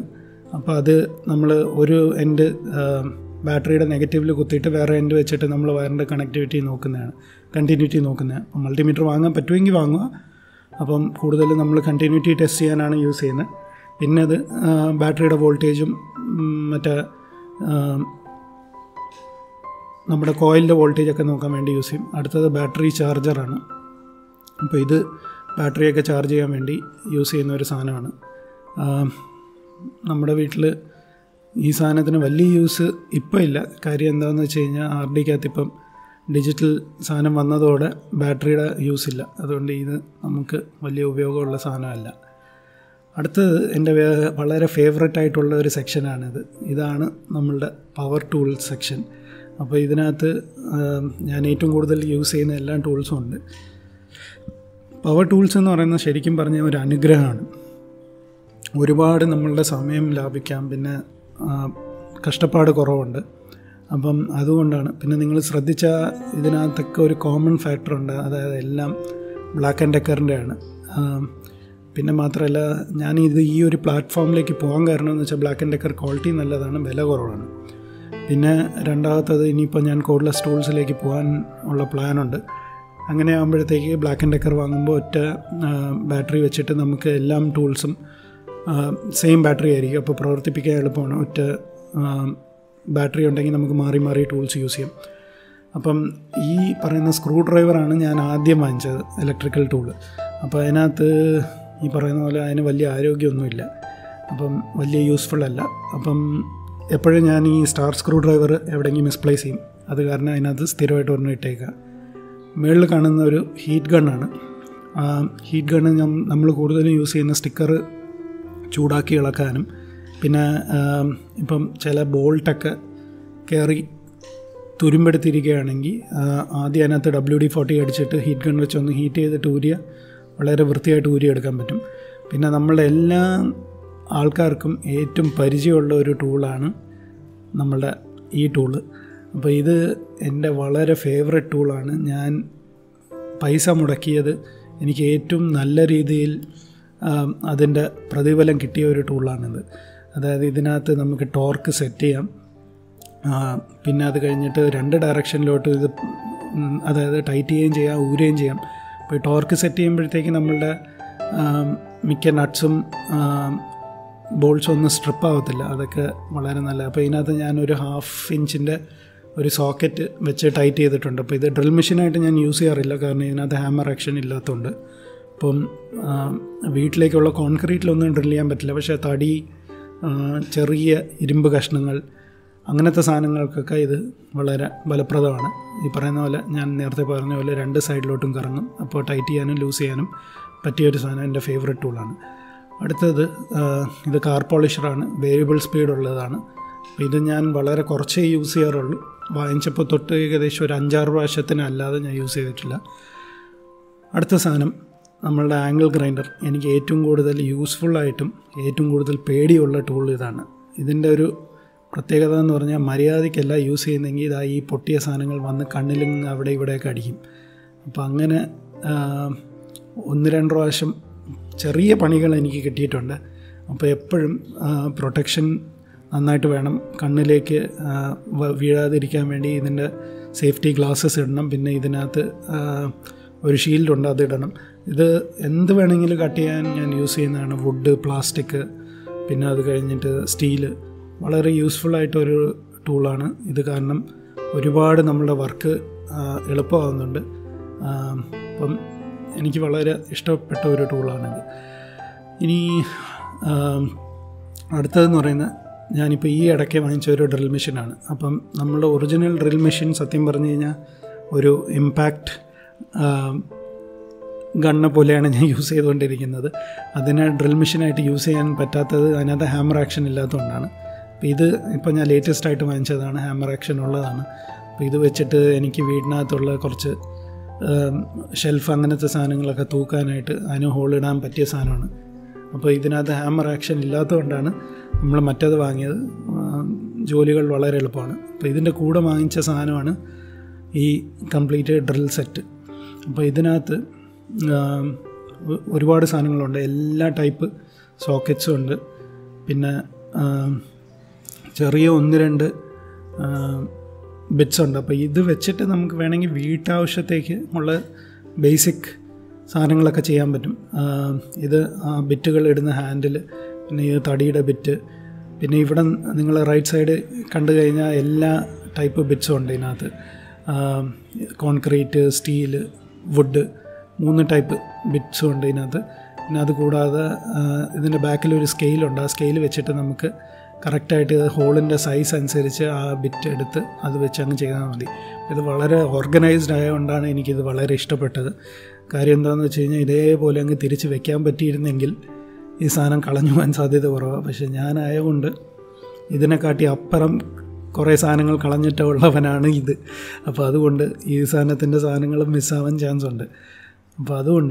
[SPEAKER 1] അപ്പോൾ അത് നമ്മൾ ഒരു എൻഡ് ബാറ്ററിയുടെ നെഗറ്റീവിൽ കുത്തിയിട്ട് വേറെ എൻഡ് വെച്ചിട്ട് നമ്മൾ വയറിൻ്റെ കണക്ടിവിറ്റി നോക്കുന്നതാണ് കണ്ടിന്യൂറ്റി നോക്കുന്നത് അപ്പം മൾട്ടിമീറ്റർ വാങ്ങാൻ പറ്റുമെങ്കിൽ വാങ്ങുക അപ്പം കൂടുതൽ നമ്മൾ കണ്ടിന്യൂറ്റി ടെസ്റ്റ് ചെയ്യാനാണ് യൂസ് ചെയ്യുന്നത് പിന്നെ അത് ബാറ്ററിയുടെ വോൾട്ടേജും മറ്റേ നമ്മുടെ കോയിലിൻ്റെ വോൾട്ടേജ് ഒക്കെ നോക്കാൻ വേണ്ടി യൂസ് ചെയ്യും അടുത്തത് ബാറ്ററി ചാർജറാണ് അപ്പോൾ ഇത് ബാറ്ററിയൊക്കെ ചാർജ് ചെയ്യാൻ വേണ്ടി യൂസ് ചെയ്യുന്ന ഒരു സാധനമാണ് നമ്മുടെ വീട്ടിൽ ഈ സാധനത്തിന് വലിയ യൂസ് ഇപ്പോൾ ഇല്ല കാര്യം എന്താണെന്ന് വെച്ച് കഴിഞ്ഞാൽ ആർ ഡിക്കകത്ത് ഇപ്പം ഡിജിറ്റൽ സാധനം വന്നതോടെ ബാറ്ററിയുടെ യൂസ് ഇല്ല അതുകൊണ്ട് ഇത് നമുക്ക് വലിയ ഉപയോഗമുള്ള സാധനമല്ല അടുത്തത് എൻ്റെ വളരെ ഫേവററ്റ് ആയിട്ടുള്ള ഒരു സെക്ഷനാണിത് ഇതാണ് നമ്മളുടെ പവർ ടൂൾസ് സെക്ഷൻ അപ്പോൾ ഇതിനകത്ത് ഞാൻ ഏറ്റവും കൂടുതൽ യൂസ് ചെയ്യുന്ന എല്ലാ ടൂൾസും ഉണ്ട് പവർ ടൂൾസ് എന്ന് പറയുന്നത് ശരിക്കും പറഞ്ഞ ഒരു അനുഗ്രഹമാണ് ഒരുപാട് നമ്മളുടെ സമയം ലാഭിക്കാം പിന്നെ കഷ്ടപ്പാട് കുറവുണ്ട് അപ്പം അതുകൊണ്ടാണ് പിന്നെ നിങ്ങൾ ശ്രദ്ധിച്ച ഇതിനകത്തൊക്കെ ഒരു കോമൺ ഫാക്ടർ ഉണ്ട് അതായത് എല്ലാം ബ്ലാക്ക് ആൻഡ് ഡെക്കറിൻ്റെ ആണ് പിന്നെ മാത്രമല്ല ഞാൻ ഇത് ഈ ഒരു പ്ലാറ്റ്ഫോമിലേക്ക് പോകാൻ കാരണം എന്ന് വെച്ചാൽ ബ്ലാക്ക് ആൻഡ് ഡെക്കർ ക്വാളിറ്റി നല്ലതാണ് വില കുറവാണ് പിന്നെ രണ്ടാമത്തത് ഇനിയിപ്പോൾ ഞാൻ കോഡ്ലെസ് ടൂൾസിലേക്ക് പോകാൻ ഉള്ള പ്ലാനുണ്ട് അങ്ങനെ ആകുമ്പോഴത്തേക്ക് ബ്ലാക്ക് ആൻഡ് ഡെക്കർ വാങ്ങുമ്പോൾ ഒറ്റ ബാറ്ററി വെച്ചിട്ട് നമുക്ക് എല്ലാം ടൂൾസും സെയിം ബാറ്ററി ആയിരിക്കും അപ്പോൾ പ്രവർത്തിപ്പിക്കാൻ എളുപ്പമാണ് ഒറ്റ ബാറ്ററി ഉണ്ടെങ്കിൽ നമുക്ക് മാറി മാറി ടൂൾസ് യൂസ് ചെയ്യാം അപ്പം ഈ പറയുന്ന സ്ക്രൂ ഡ്രൈവറാണ് ഞാൻ ആദ്യം വാങ്ങിച്ചത് ഇലക്ട്രിക്കൽ ടൂൾ അപ്പോൾ അതിനകത്ത് ഈ പറയുന്ന പോലെ അതിന് വലിയ ആരോഗ്യമൊന്നുമില്ല അപ്പം വലിയ യൂസ്ഫുൾ അല്ല അപ്പം എപ്പോഴും ഞാൻ ഈ സ്റ്റാർ സ്ക്രൂ ഡ്രൈവർ എവിടെയെങ്കിലും മിസ്പ്ലേസ് ചെയ്യും അത് കാരണം അതിനകത്ത് സ്ഥിരമായിട്ട് ഒരെണ്ണം ഇട്ടേക്കുക മുകളിൽ കാണുന്ന ഒരു ഹീറ്റ് ഗണ്ണാണ് ഹീറ്റ് ഗണ്ണ് നമ്മൾ കൂടുതലും യൂസ് ചെയ്യുന്ന സ്റ്റിക്കർ ചൂടാക്കി ഇളക്കാനും പിന്നെ ഇപ്പം ചില ബോൾട്ടൊക്കെ കയറി തുരുമ്പെടുത്തിരിക്കുകയാണെങ്കിൽ ആദ്യം അതിനകത്ത് ഡബ്ല്യു ഡി ഫോർട്ടി അടിച്ചിട്ട് ഹീറ്റ് ഗൺ വെച്ചൊന്ന് ഹീറ്റ് ചെയ്തിട്ട് ഊരിയ വളരെ വൃത്തിയായിട്ട് ഊരിയെടുക്കാൻ പറ്റും പിന്നെ നമ്മളുടെ എല്ലാ ആൾക്കാർക്കും ഏറ്റവും പരിചയമുള്ള ഒരു ടൂളാണ് നമ്മളുടെ ഈ ടൂള് അപ്പോൾ ഇത് എൻ്റെ വളരെ ഫേവററ്റ് ടൂളാണ് ഞാൻ പൈസ മുടക്കിയത് എനിക്ക് ഏറ്റവും നല്ല രീതിയിൽ അതിൻ്റെ പ്രതിഫലം കിട്ടിയ ഒരു ടൂളാണിത് അതായത് ഇതിനകത്ത് നമുക്ക് ടോർക്ക് സെറ്റ് ചെയ്യാം പിന്നെ അത് കഴിഞ്ഞിട്ട് രണ്ട് ഡയറക്ഷനിലോട്ട് ഇത് അതായത് ടൈറ്റ് ചെയ്യുകയും ചെയ്യാം ഊരുകയും ചെയ്യാം ഇപ്പോൾ ടോർക്ക് സെറ്റ് ചെയ്യുമ്പോഴത്തേക്ക് നമ്മളുടെ മിക്ക നട്ട്സും ബോൾസും ഒന്നും സ്ട്രിപ്പ് ആവത്തില്ല അതൊക്കെ വളരെ നല്ല അപ്പോൾ ഇതിനകത്ത് ഞാനൊരു ഹാഫ് ഇഞ്ചിൻ്റെ ഒരു സോക്കറ്റ് വെച്ച് ടൈറ്റ് ചെയ്തിട്ടുണ്ട് അപ്പോൾ ഇത് ഡ്രിൽ മെഷീനായിട്ട് ഞാൻ യൂസ് ചെയ്യാറില്ല കാരണം ഇതിനകത്ത് ഹാമർ ആക്ഷൻ ഇല്ലാത്തതുകൊണ്ട് അപ്പം വീട്ടിലേക്കുള്ള കോൺക്രീറ്റിലൊന്നും ഡ്രിൽ ചെയ്യാൻ പറ്റില്ല പക്ഷേ തടി ചെറിയ ഇരുമ്പ് കഷ്ണങ്ങൾ അങ്ങനത്തെ സാധനങ്ങൾക്കൊക്കെ ഇത് വളരെ ഫലപ്രദമാണ് ഈ പറയുന്ന പോലെ ഞാൻ നേരത്തെ പറഞ്ഞ പോലെ രണ്ട് സൈഡിലോട്ടും കറങ്ങും അപ്പോൾ ടൈറ്റ് ചെയ്യാനും ലൂസ് ചെയ്യാനും പറ്റിയൊരു സാധനം എൻ്റെ ഫേവററ്റ് ടൂളാണ് അടുത്തത് ഇത് കാർ പോളിഷറാണ് വേരിയബിൾ സ്പീഡ് ഉള്ളതാണ് അപ്പോൾ ഇത് ഞാൻ വളരെ കുറച്ചേ യൂസ് ചെയ്യാറുള്ളൂ വാങ്ങിച്ചപ്പോൾ തൊട്ട് ഏകദേശം ഒരു അഞ്ചാറ് പ്രാവശ്യത്തിന് അല്ലാതെ ഞാൻ യൂസ് ചെയ്തിട്ടില്ല അടുത്ത സാധനം നമ്മളുടെ ആംഗിൾ ഗ്രൈൻഡർ എനിക്ക് ഏറ്റവും കൂടുതൽ യൂസ്ഫുള്ളായിട്ടും ഏറ്റവും കൂടുതൽ പേടിയുള്ള ടൂൾ ഇതാണ് ഇതിൻ്റെ ഒരു പ്രത്യേകത എന്ന് പറഞ്ഞാൽ മര്യാദയ്ക്കല്ല യൂസ് ചെയ്യുന്നെങ്കിൽ ഇതാ ഈ പൊട്ടിയ സാധനങ്ങൾ വന്ന് കണ്ണിലും അവിടെ ഇവിടെയൊക്കെ അടിക്കും അപ്പോൾ അങ്ങനെ ഒന്ന് രണ്ട് പ്രാവശ്യം ചെറിയ പണികൾ എനിക്ക് കിട്ടിയിട്ടുണ്ട് അപ്പോൾ എപ്പോഴും പ്രൊട്ടക്ഷൻ നന്നായിട്ട് വേണം കണ്ണിലേക്ക് വീഴാതിരിക്കാൻ വേണ്ടി ഇതിൻ്റെ സേഫ്റ്റി ഗ്ലാസ്സസ് ഇടണം പിന്നെ ഇതിനകത്ത് ഒരു ഷീൽഡുണ്ട് അത് ഇടണം ഇത് എന്ത് വേണമെങ്കിലും കട്ട് ചെയ്യാൻ ഞാൻ യൂസ് ചെയ്യുന്നതാണ് വുഡ് പ്ലാസ്റ്റിക് പിന്നെ അത് കഴിഞ്ഞിട്ട് സ്റ്റീല് വളരെ യൂസ്ഫുള്ളായിട്ടൊരു ടൂളാണ് ഇത് കാരണം ഒരുപാട് നമ്മളുടെ വർക്ക് എളുപ്പമാകുന്നുണ്ട് അപ്പം എനിക്ക് വളരെ ഇഷ്ടപ്പെട്ട ഒരു ടൂളാണിത് ഇനി അടുത്തതെന്ന് പറയുന്നത് ഞാനിപ്പോൾ ഈ ഇടയ്ക്ക് വാങ്ങിച്ച ഒരു ഡ്രിൽ മെഷീനാണ് അപ്പം നമ്മളുടെ ഒറിജിനൽ ഡ്രിൽ മെഷീൻ സത്യം പറഞ്ഞു കഴിഞ്ഞാൽ ഒരു ഇമ്പാക്റ്റ് ഗണ്ണ് പോലെയാണ് ഞാൻ യൂസ് ചെയ്തുകൊണ്ടിരിക്കുന്നത് അതിനെ ഡ്രിൽ മെഷീനായിട്ട് യൂസ് ചെയ്യാൻ പറ്റാത്തത് അതിനകത്ത് ഹാമർ ആക്ഷൻ ഇല്ലാത്തതുകൊണ്ടാണ് അപ്പോൾ ഇത് ഇപ്പോൾ ഞാൻ ലേറ്റസ്റ്റ് ആയിട്ട് വാങ്ങിച്ചതാണ് ഹാമർ ആക്ഷൻ ഉള്ളതാണ് അപ്പോൾ ഇത് വെച്ചിട്ട് എനിക്ക് വീടിനകത്തുള്ള കുറച്ച് ഷെൽഫ് അങ്ങനത്തെ സാധനങ്ങളൊക്കെ തൂക്കാനായിട്ട് അതിന് ഹോളിടാൻ പറ്റിയ സാധനമാണ് അപ്പോൾ ഇതിനകത്ത് ഹാമർ ആക്ഷൻ ഇല്ലാത്തതുകൊണ്ടാണ് നമ്മൾ മറ്റേത് വാങ്ങിയത് ജോലികൾ വളരെ എളുപ്പമാണ് അപ്പോൾ ഇതിൻ്റെ കൂടെ വാങ്ങിച്ച സാധനമാണ് ഈ കംപ്ലീറ്റ് ഡ്രിൽ സെറ്റ് അപ്പോൾ ഇതിനകത്ത് ഒരുപാട് സാധനങ്ങളുണ്ട് എല്ലാ ടൈപ്പ് സോക്കറ്റ്സും ഉണ്ട് പിന്നെ ചെറിയ ഒന്ന് രണ്ട് ബിറ്റ്സ് ഉണ്ട് അപ്പോൾ ഇത് വെച്ചിട്ട് നമുക്ക് വേണമെങ്കിൽ വീട്ടാവശ്യത്തേക്ക് ഉള്ള ബേസിക് സാധനങ്ങളൊക്കെ ചെയ്യാൻ പറ്റും ഇത് ബിറ്റുകൾ ഇടുന്ന ഹാൻഡിൽ പിന്നെ ഈ തടിയുടെ ബിറ്റ് പിന്നെ ഇവിടെ നിങ്ങൾ റൈറ്റ് സൈഡ് കണ്ടു കഴിഞ്ഞാൽ എല്ലാ ടൈപ്പ് ബിറ്റ്സും ഉണ്ട് ഇതിനകത്ത് കോൺക്രീറ്റ് സ്റ്റീല് വുഡ് മൂന്ന് ടൈപ്പ് ബിറ്റ്സും ഉണ്ട് ഇതിനകത്ത് പിന്നെ അത് കൂടാതെ ഇതിൻ്റെ ബാക്കിൽ ഒരു സ്കെയിലുണ്ട് ആ സ്കെയിൽ വെച്ചിട്ട് നമുക്ക് കറക്റ്റായിട്ട് ഹോളിൻ്റെ സൈസ് അനുസരിച്ച് ആ ബിറ്റ് എടുത്ത് അത് വെച്ച് അങ്ങ് ചെയ്താൽ മതി ഇത് വളരെ ഓർഗനൈസ്ഡ് ആയതുകൊണ്ടാണ് എനിക്കിത് വളരെ ഇഷ്ടപ്പെട്ടത് കാര്യം എന്താണെന്ന് വെച്ച് കഴിഞ്ഞാൽ ഇതേപോലെ അങ്ങ് തിരിച്ച് വെക്കാൻ പറ്റിയിരുന്നെങ്കിൽ ഈ സാധനം കളഞ്ഞു പോകാൻ സാധ്യത കുറവാണ് പക്ഷേ ഞാനായതുകൊണ്ട് ഇതിനെക്കാട്ടി അപ്പുറം കുറേ സാധനങ്ങൾ കളഞ്ഞിട്ടുള്ളവനാണ് ഇത് അപ്പോൾ അതുകൊണ്ട് ഈ സാധനത്തിൻ്റെ സാധനങ്ങൾ മിസ്സാവാൻ ചാൻസ് ഉണ്ട് അപ്പോൾ അതുകൊണ്ട്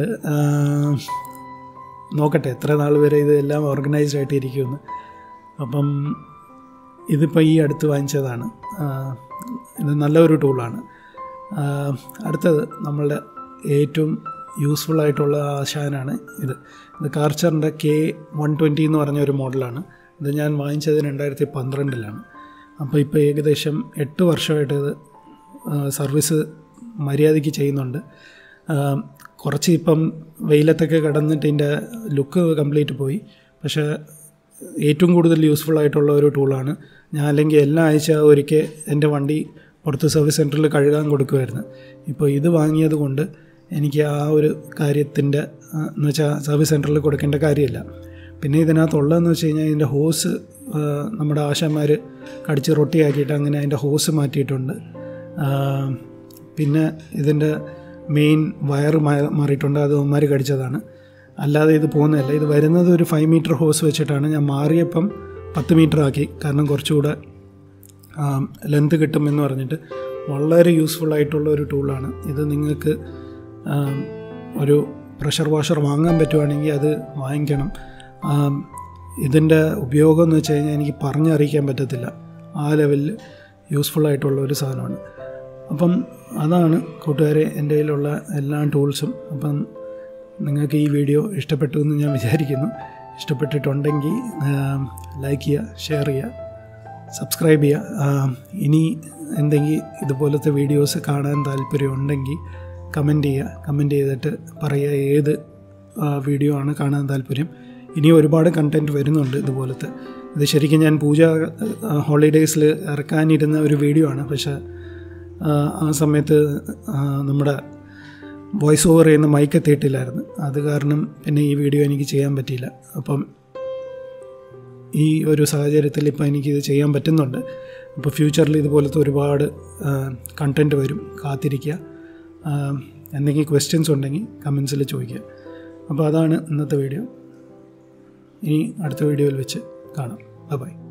[SPEAKER 1] നോക്കട്ടെ എത്ര നാൾ വരെ ഇതെല്ലാം ഓർഗനൈസ്ഡ് ആയിട്ട് ഇരിക്കുമെന്ന് അപ്പം ഇതിപ്പോൾ ഈ അടുത്ത് വാങ്ങിച്ചതാണ് ഇത് നല്ലൊരു ടൂളാണ് അടുത്തത് നമ്മളുടെ ഏറ്റവും യൂസ്ഫുൾ ആയിട്ടുള്ള ആശാനാണ് ഇത് ഇത് കാർച്ചറിൻ്റെ കെ വൺ ട്വൻറ്റി എന്ന് പറഞ്ഞ ഒരു മോഡലാണ് ഇത് ഞാൻ വാങ്ങിച്ചത് രണ്ടായിരത്തി പന്ത്രണ്ടിലാണ് അപ്പോൾ ഇപ്പോൾ ഏകദേശം എട്ട് വർഷമായിട്ട് ഇത് സർവീസ് മര്യാദയ്ക്ക് ചെയ്യുന്നുണ്ട് കുറച്ച് ഇപ്പം വെയിലത്തൊക്കെ കിടന്നിട്ട് ഇതിൻ്റെ ലുക്ക് കംപ്ലീറ്റ് പോയി പക്ഷേ ഏറ്റവും കൂടുതൽ യൂസ്ഫുൾ ആയിട്ടുള്ള ഒരു ടൂളാണ് ഞാൻ അല്ലെങ്കിൽ എല്ലാ ആഴ്ച ഒരിക്കൽ എൻ്റെ വണ്ടി പുറത്ത് സർവീസ് സെൻറ്ററിൽ കഴുകാൻ കൊടുക്കുമായിരുന്നു ഇപ്പോൾ ഇത് വാങ്ങിയത് കൊണ്ട് എനിക്ക് ആ ഒരു കാര്യത്തിൻ്റെ എന്ന് വെച്ചാൽ സർവീസ് സെൻറ്ററിൽ കൊടുക്കേണ്ട കാര്യമില്ല പിന്നെ ഇതിനകത്തുള്ളതെന്ന് വെച്ച് കഴിഞ്ഞാൽ ഇതിൻ്റെ ഹോസ് നമ്മുടെ ആശാന്മാർ കടിച്ച് റൊട്ടിയാക്കിയിട്ട് അങ്ങനെ അതിൻ്റെ ഹോസ് മാറ്റിയിട്ടുണ്ട് പിന്നെ ഇതിൻ്റെ മെയിൻ വയർ മാറിയിട്ടുണ്ട് അത് ഉമ്മാർ കടിച്ചതാണ് അല്ലാതെ ഇത് പോകുന്നതല്ല ഇത് വരുന്നത് ഒരു ഫൈവ് മീറ്റർ ഹോസ് വെച്ചിട്ടാണ് ഞാൻ മാറിയപ്പം പത്ത് മീറ്റർ ആക്കി കാരണം കുറച്ചുകൂടെ ലെന്ത് കിട്ടുമെന്ന് പറഞ്ഞിട്ട് വളരെ യൂസ്ഫുൾ ആയിട്ടുള്ള ഒരു ടൂളാണ് ഇത് നിങ്ങൾക്ക് ഒരു പ്രഷർ വാഷർ വാങ്ങാൻ പറ്റുവാണെങ്കിൽ അത് വാങ്ങിക്കണം ഇതിൻ്റെ ഉപയോഗം എന്ന് വെച്ച് കഴിഞ്ഞാൽ എനിക്ക് പറഞ്ഞറിയിക്കാൻ പറ്റത്തില്ല ആ ലെവലിൽ യൂസ്ഫുൾ ആയിട്ടുള്ള ഒരു സാധനമാണ് അപ്പം അതാണ് കൂട്ടുകാരെ എൻ്റെ കയ്യിലുള്ള എല്ലാ ടൂൾസും അപ്പം നിങ്ങൾക്ക് ഈ വീഡിയോ ഇഷ്ടപ്പെട്ടു എന്ന് ഞാൻ വിചാരിക്കുന്നു ഇഷ്ടപ്പെട്ടിട്ടുണ്ടെങ്കിൽ ലൈക്ക് ചെയ്യുക ഷെയർ ചെയ്യുക സബ്സ്ക്രൈബ് ചെയ്യുക ഇനി എന്തെങ്കിലും ഇതുപോലത്തെ വീഡിയോസ് കാണാൻ താല്പര്യമുണ്ടെങ്കിൽ കമൻറ്റ് ചെയ്യുക കമൻറ്റ് ചെയ്തിട്ട് പറയുക ഏത് വീഡിയോ ആണ് കാണാൻ താല്പര്യം ഇനി ഒരുപാട് കണ്ടൻറ്റ് വരുന്നുണ്ട് ഇതുപോലത്തെ ഇത് ശരിക്കും ഞാൻ പൂജ ഹോളിഡേയ്സിൽ ഇറക്കാനിരുന്ന ഒരു വീഡിയോ ആണ് പക്ഷേ ആ സമയത്ത് നമ്മുടെ വോയിസ് ഓവർ ചെയ്യുന്ന മൈക്ക് എത്തിയിട്ടില്ലായിരുന്നു അത് കാരണം പിന്നെ ഈ വീഡിയോ എനിക്ക് ചെയ്യാൻ പറ്റിയില്ല അപ്പം ഈ ഒരു സാഹചര്യത്തിൽ ഇപ്പോൾ എനിക്കിത് ചെയ്യാൻ പറ്റുന്നുണ്ട് അപ്പോൾ ഫ്യൂച്ചറിൽ ഇതുപോലത്തെ ഒരുപാട് കണ്ടൻറ്റ് വരും കാത്തിരിക്കുക എന്തെങ്കിലും ക്വസ്റ്റ്യൻസ് ഉണ്ടെങ്കിൽ കമൻസിൽ ചോദിക്കുക അപ്പോൾ അതാണ് ഇന്നത്തെ വീഡിയോ ഇനി അടുത്ത വീഡിയോയിൽ വെച്ച് കാണാം ബൈ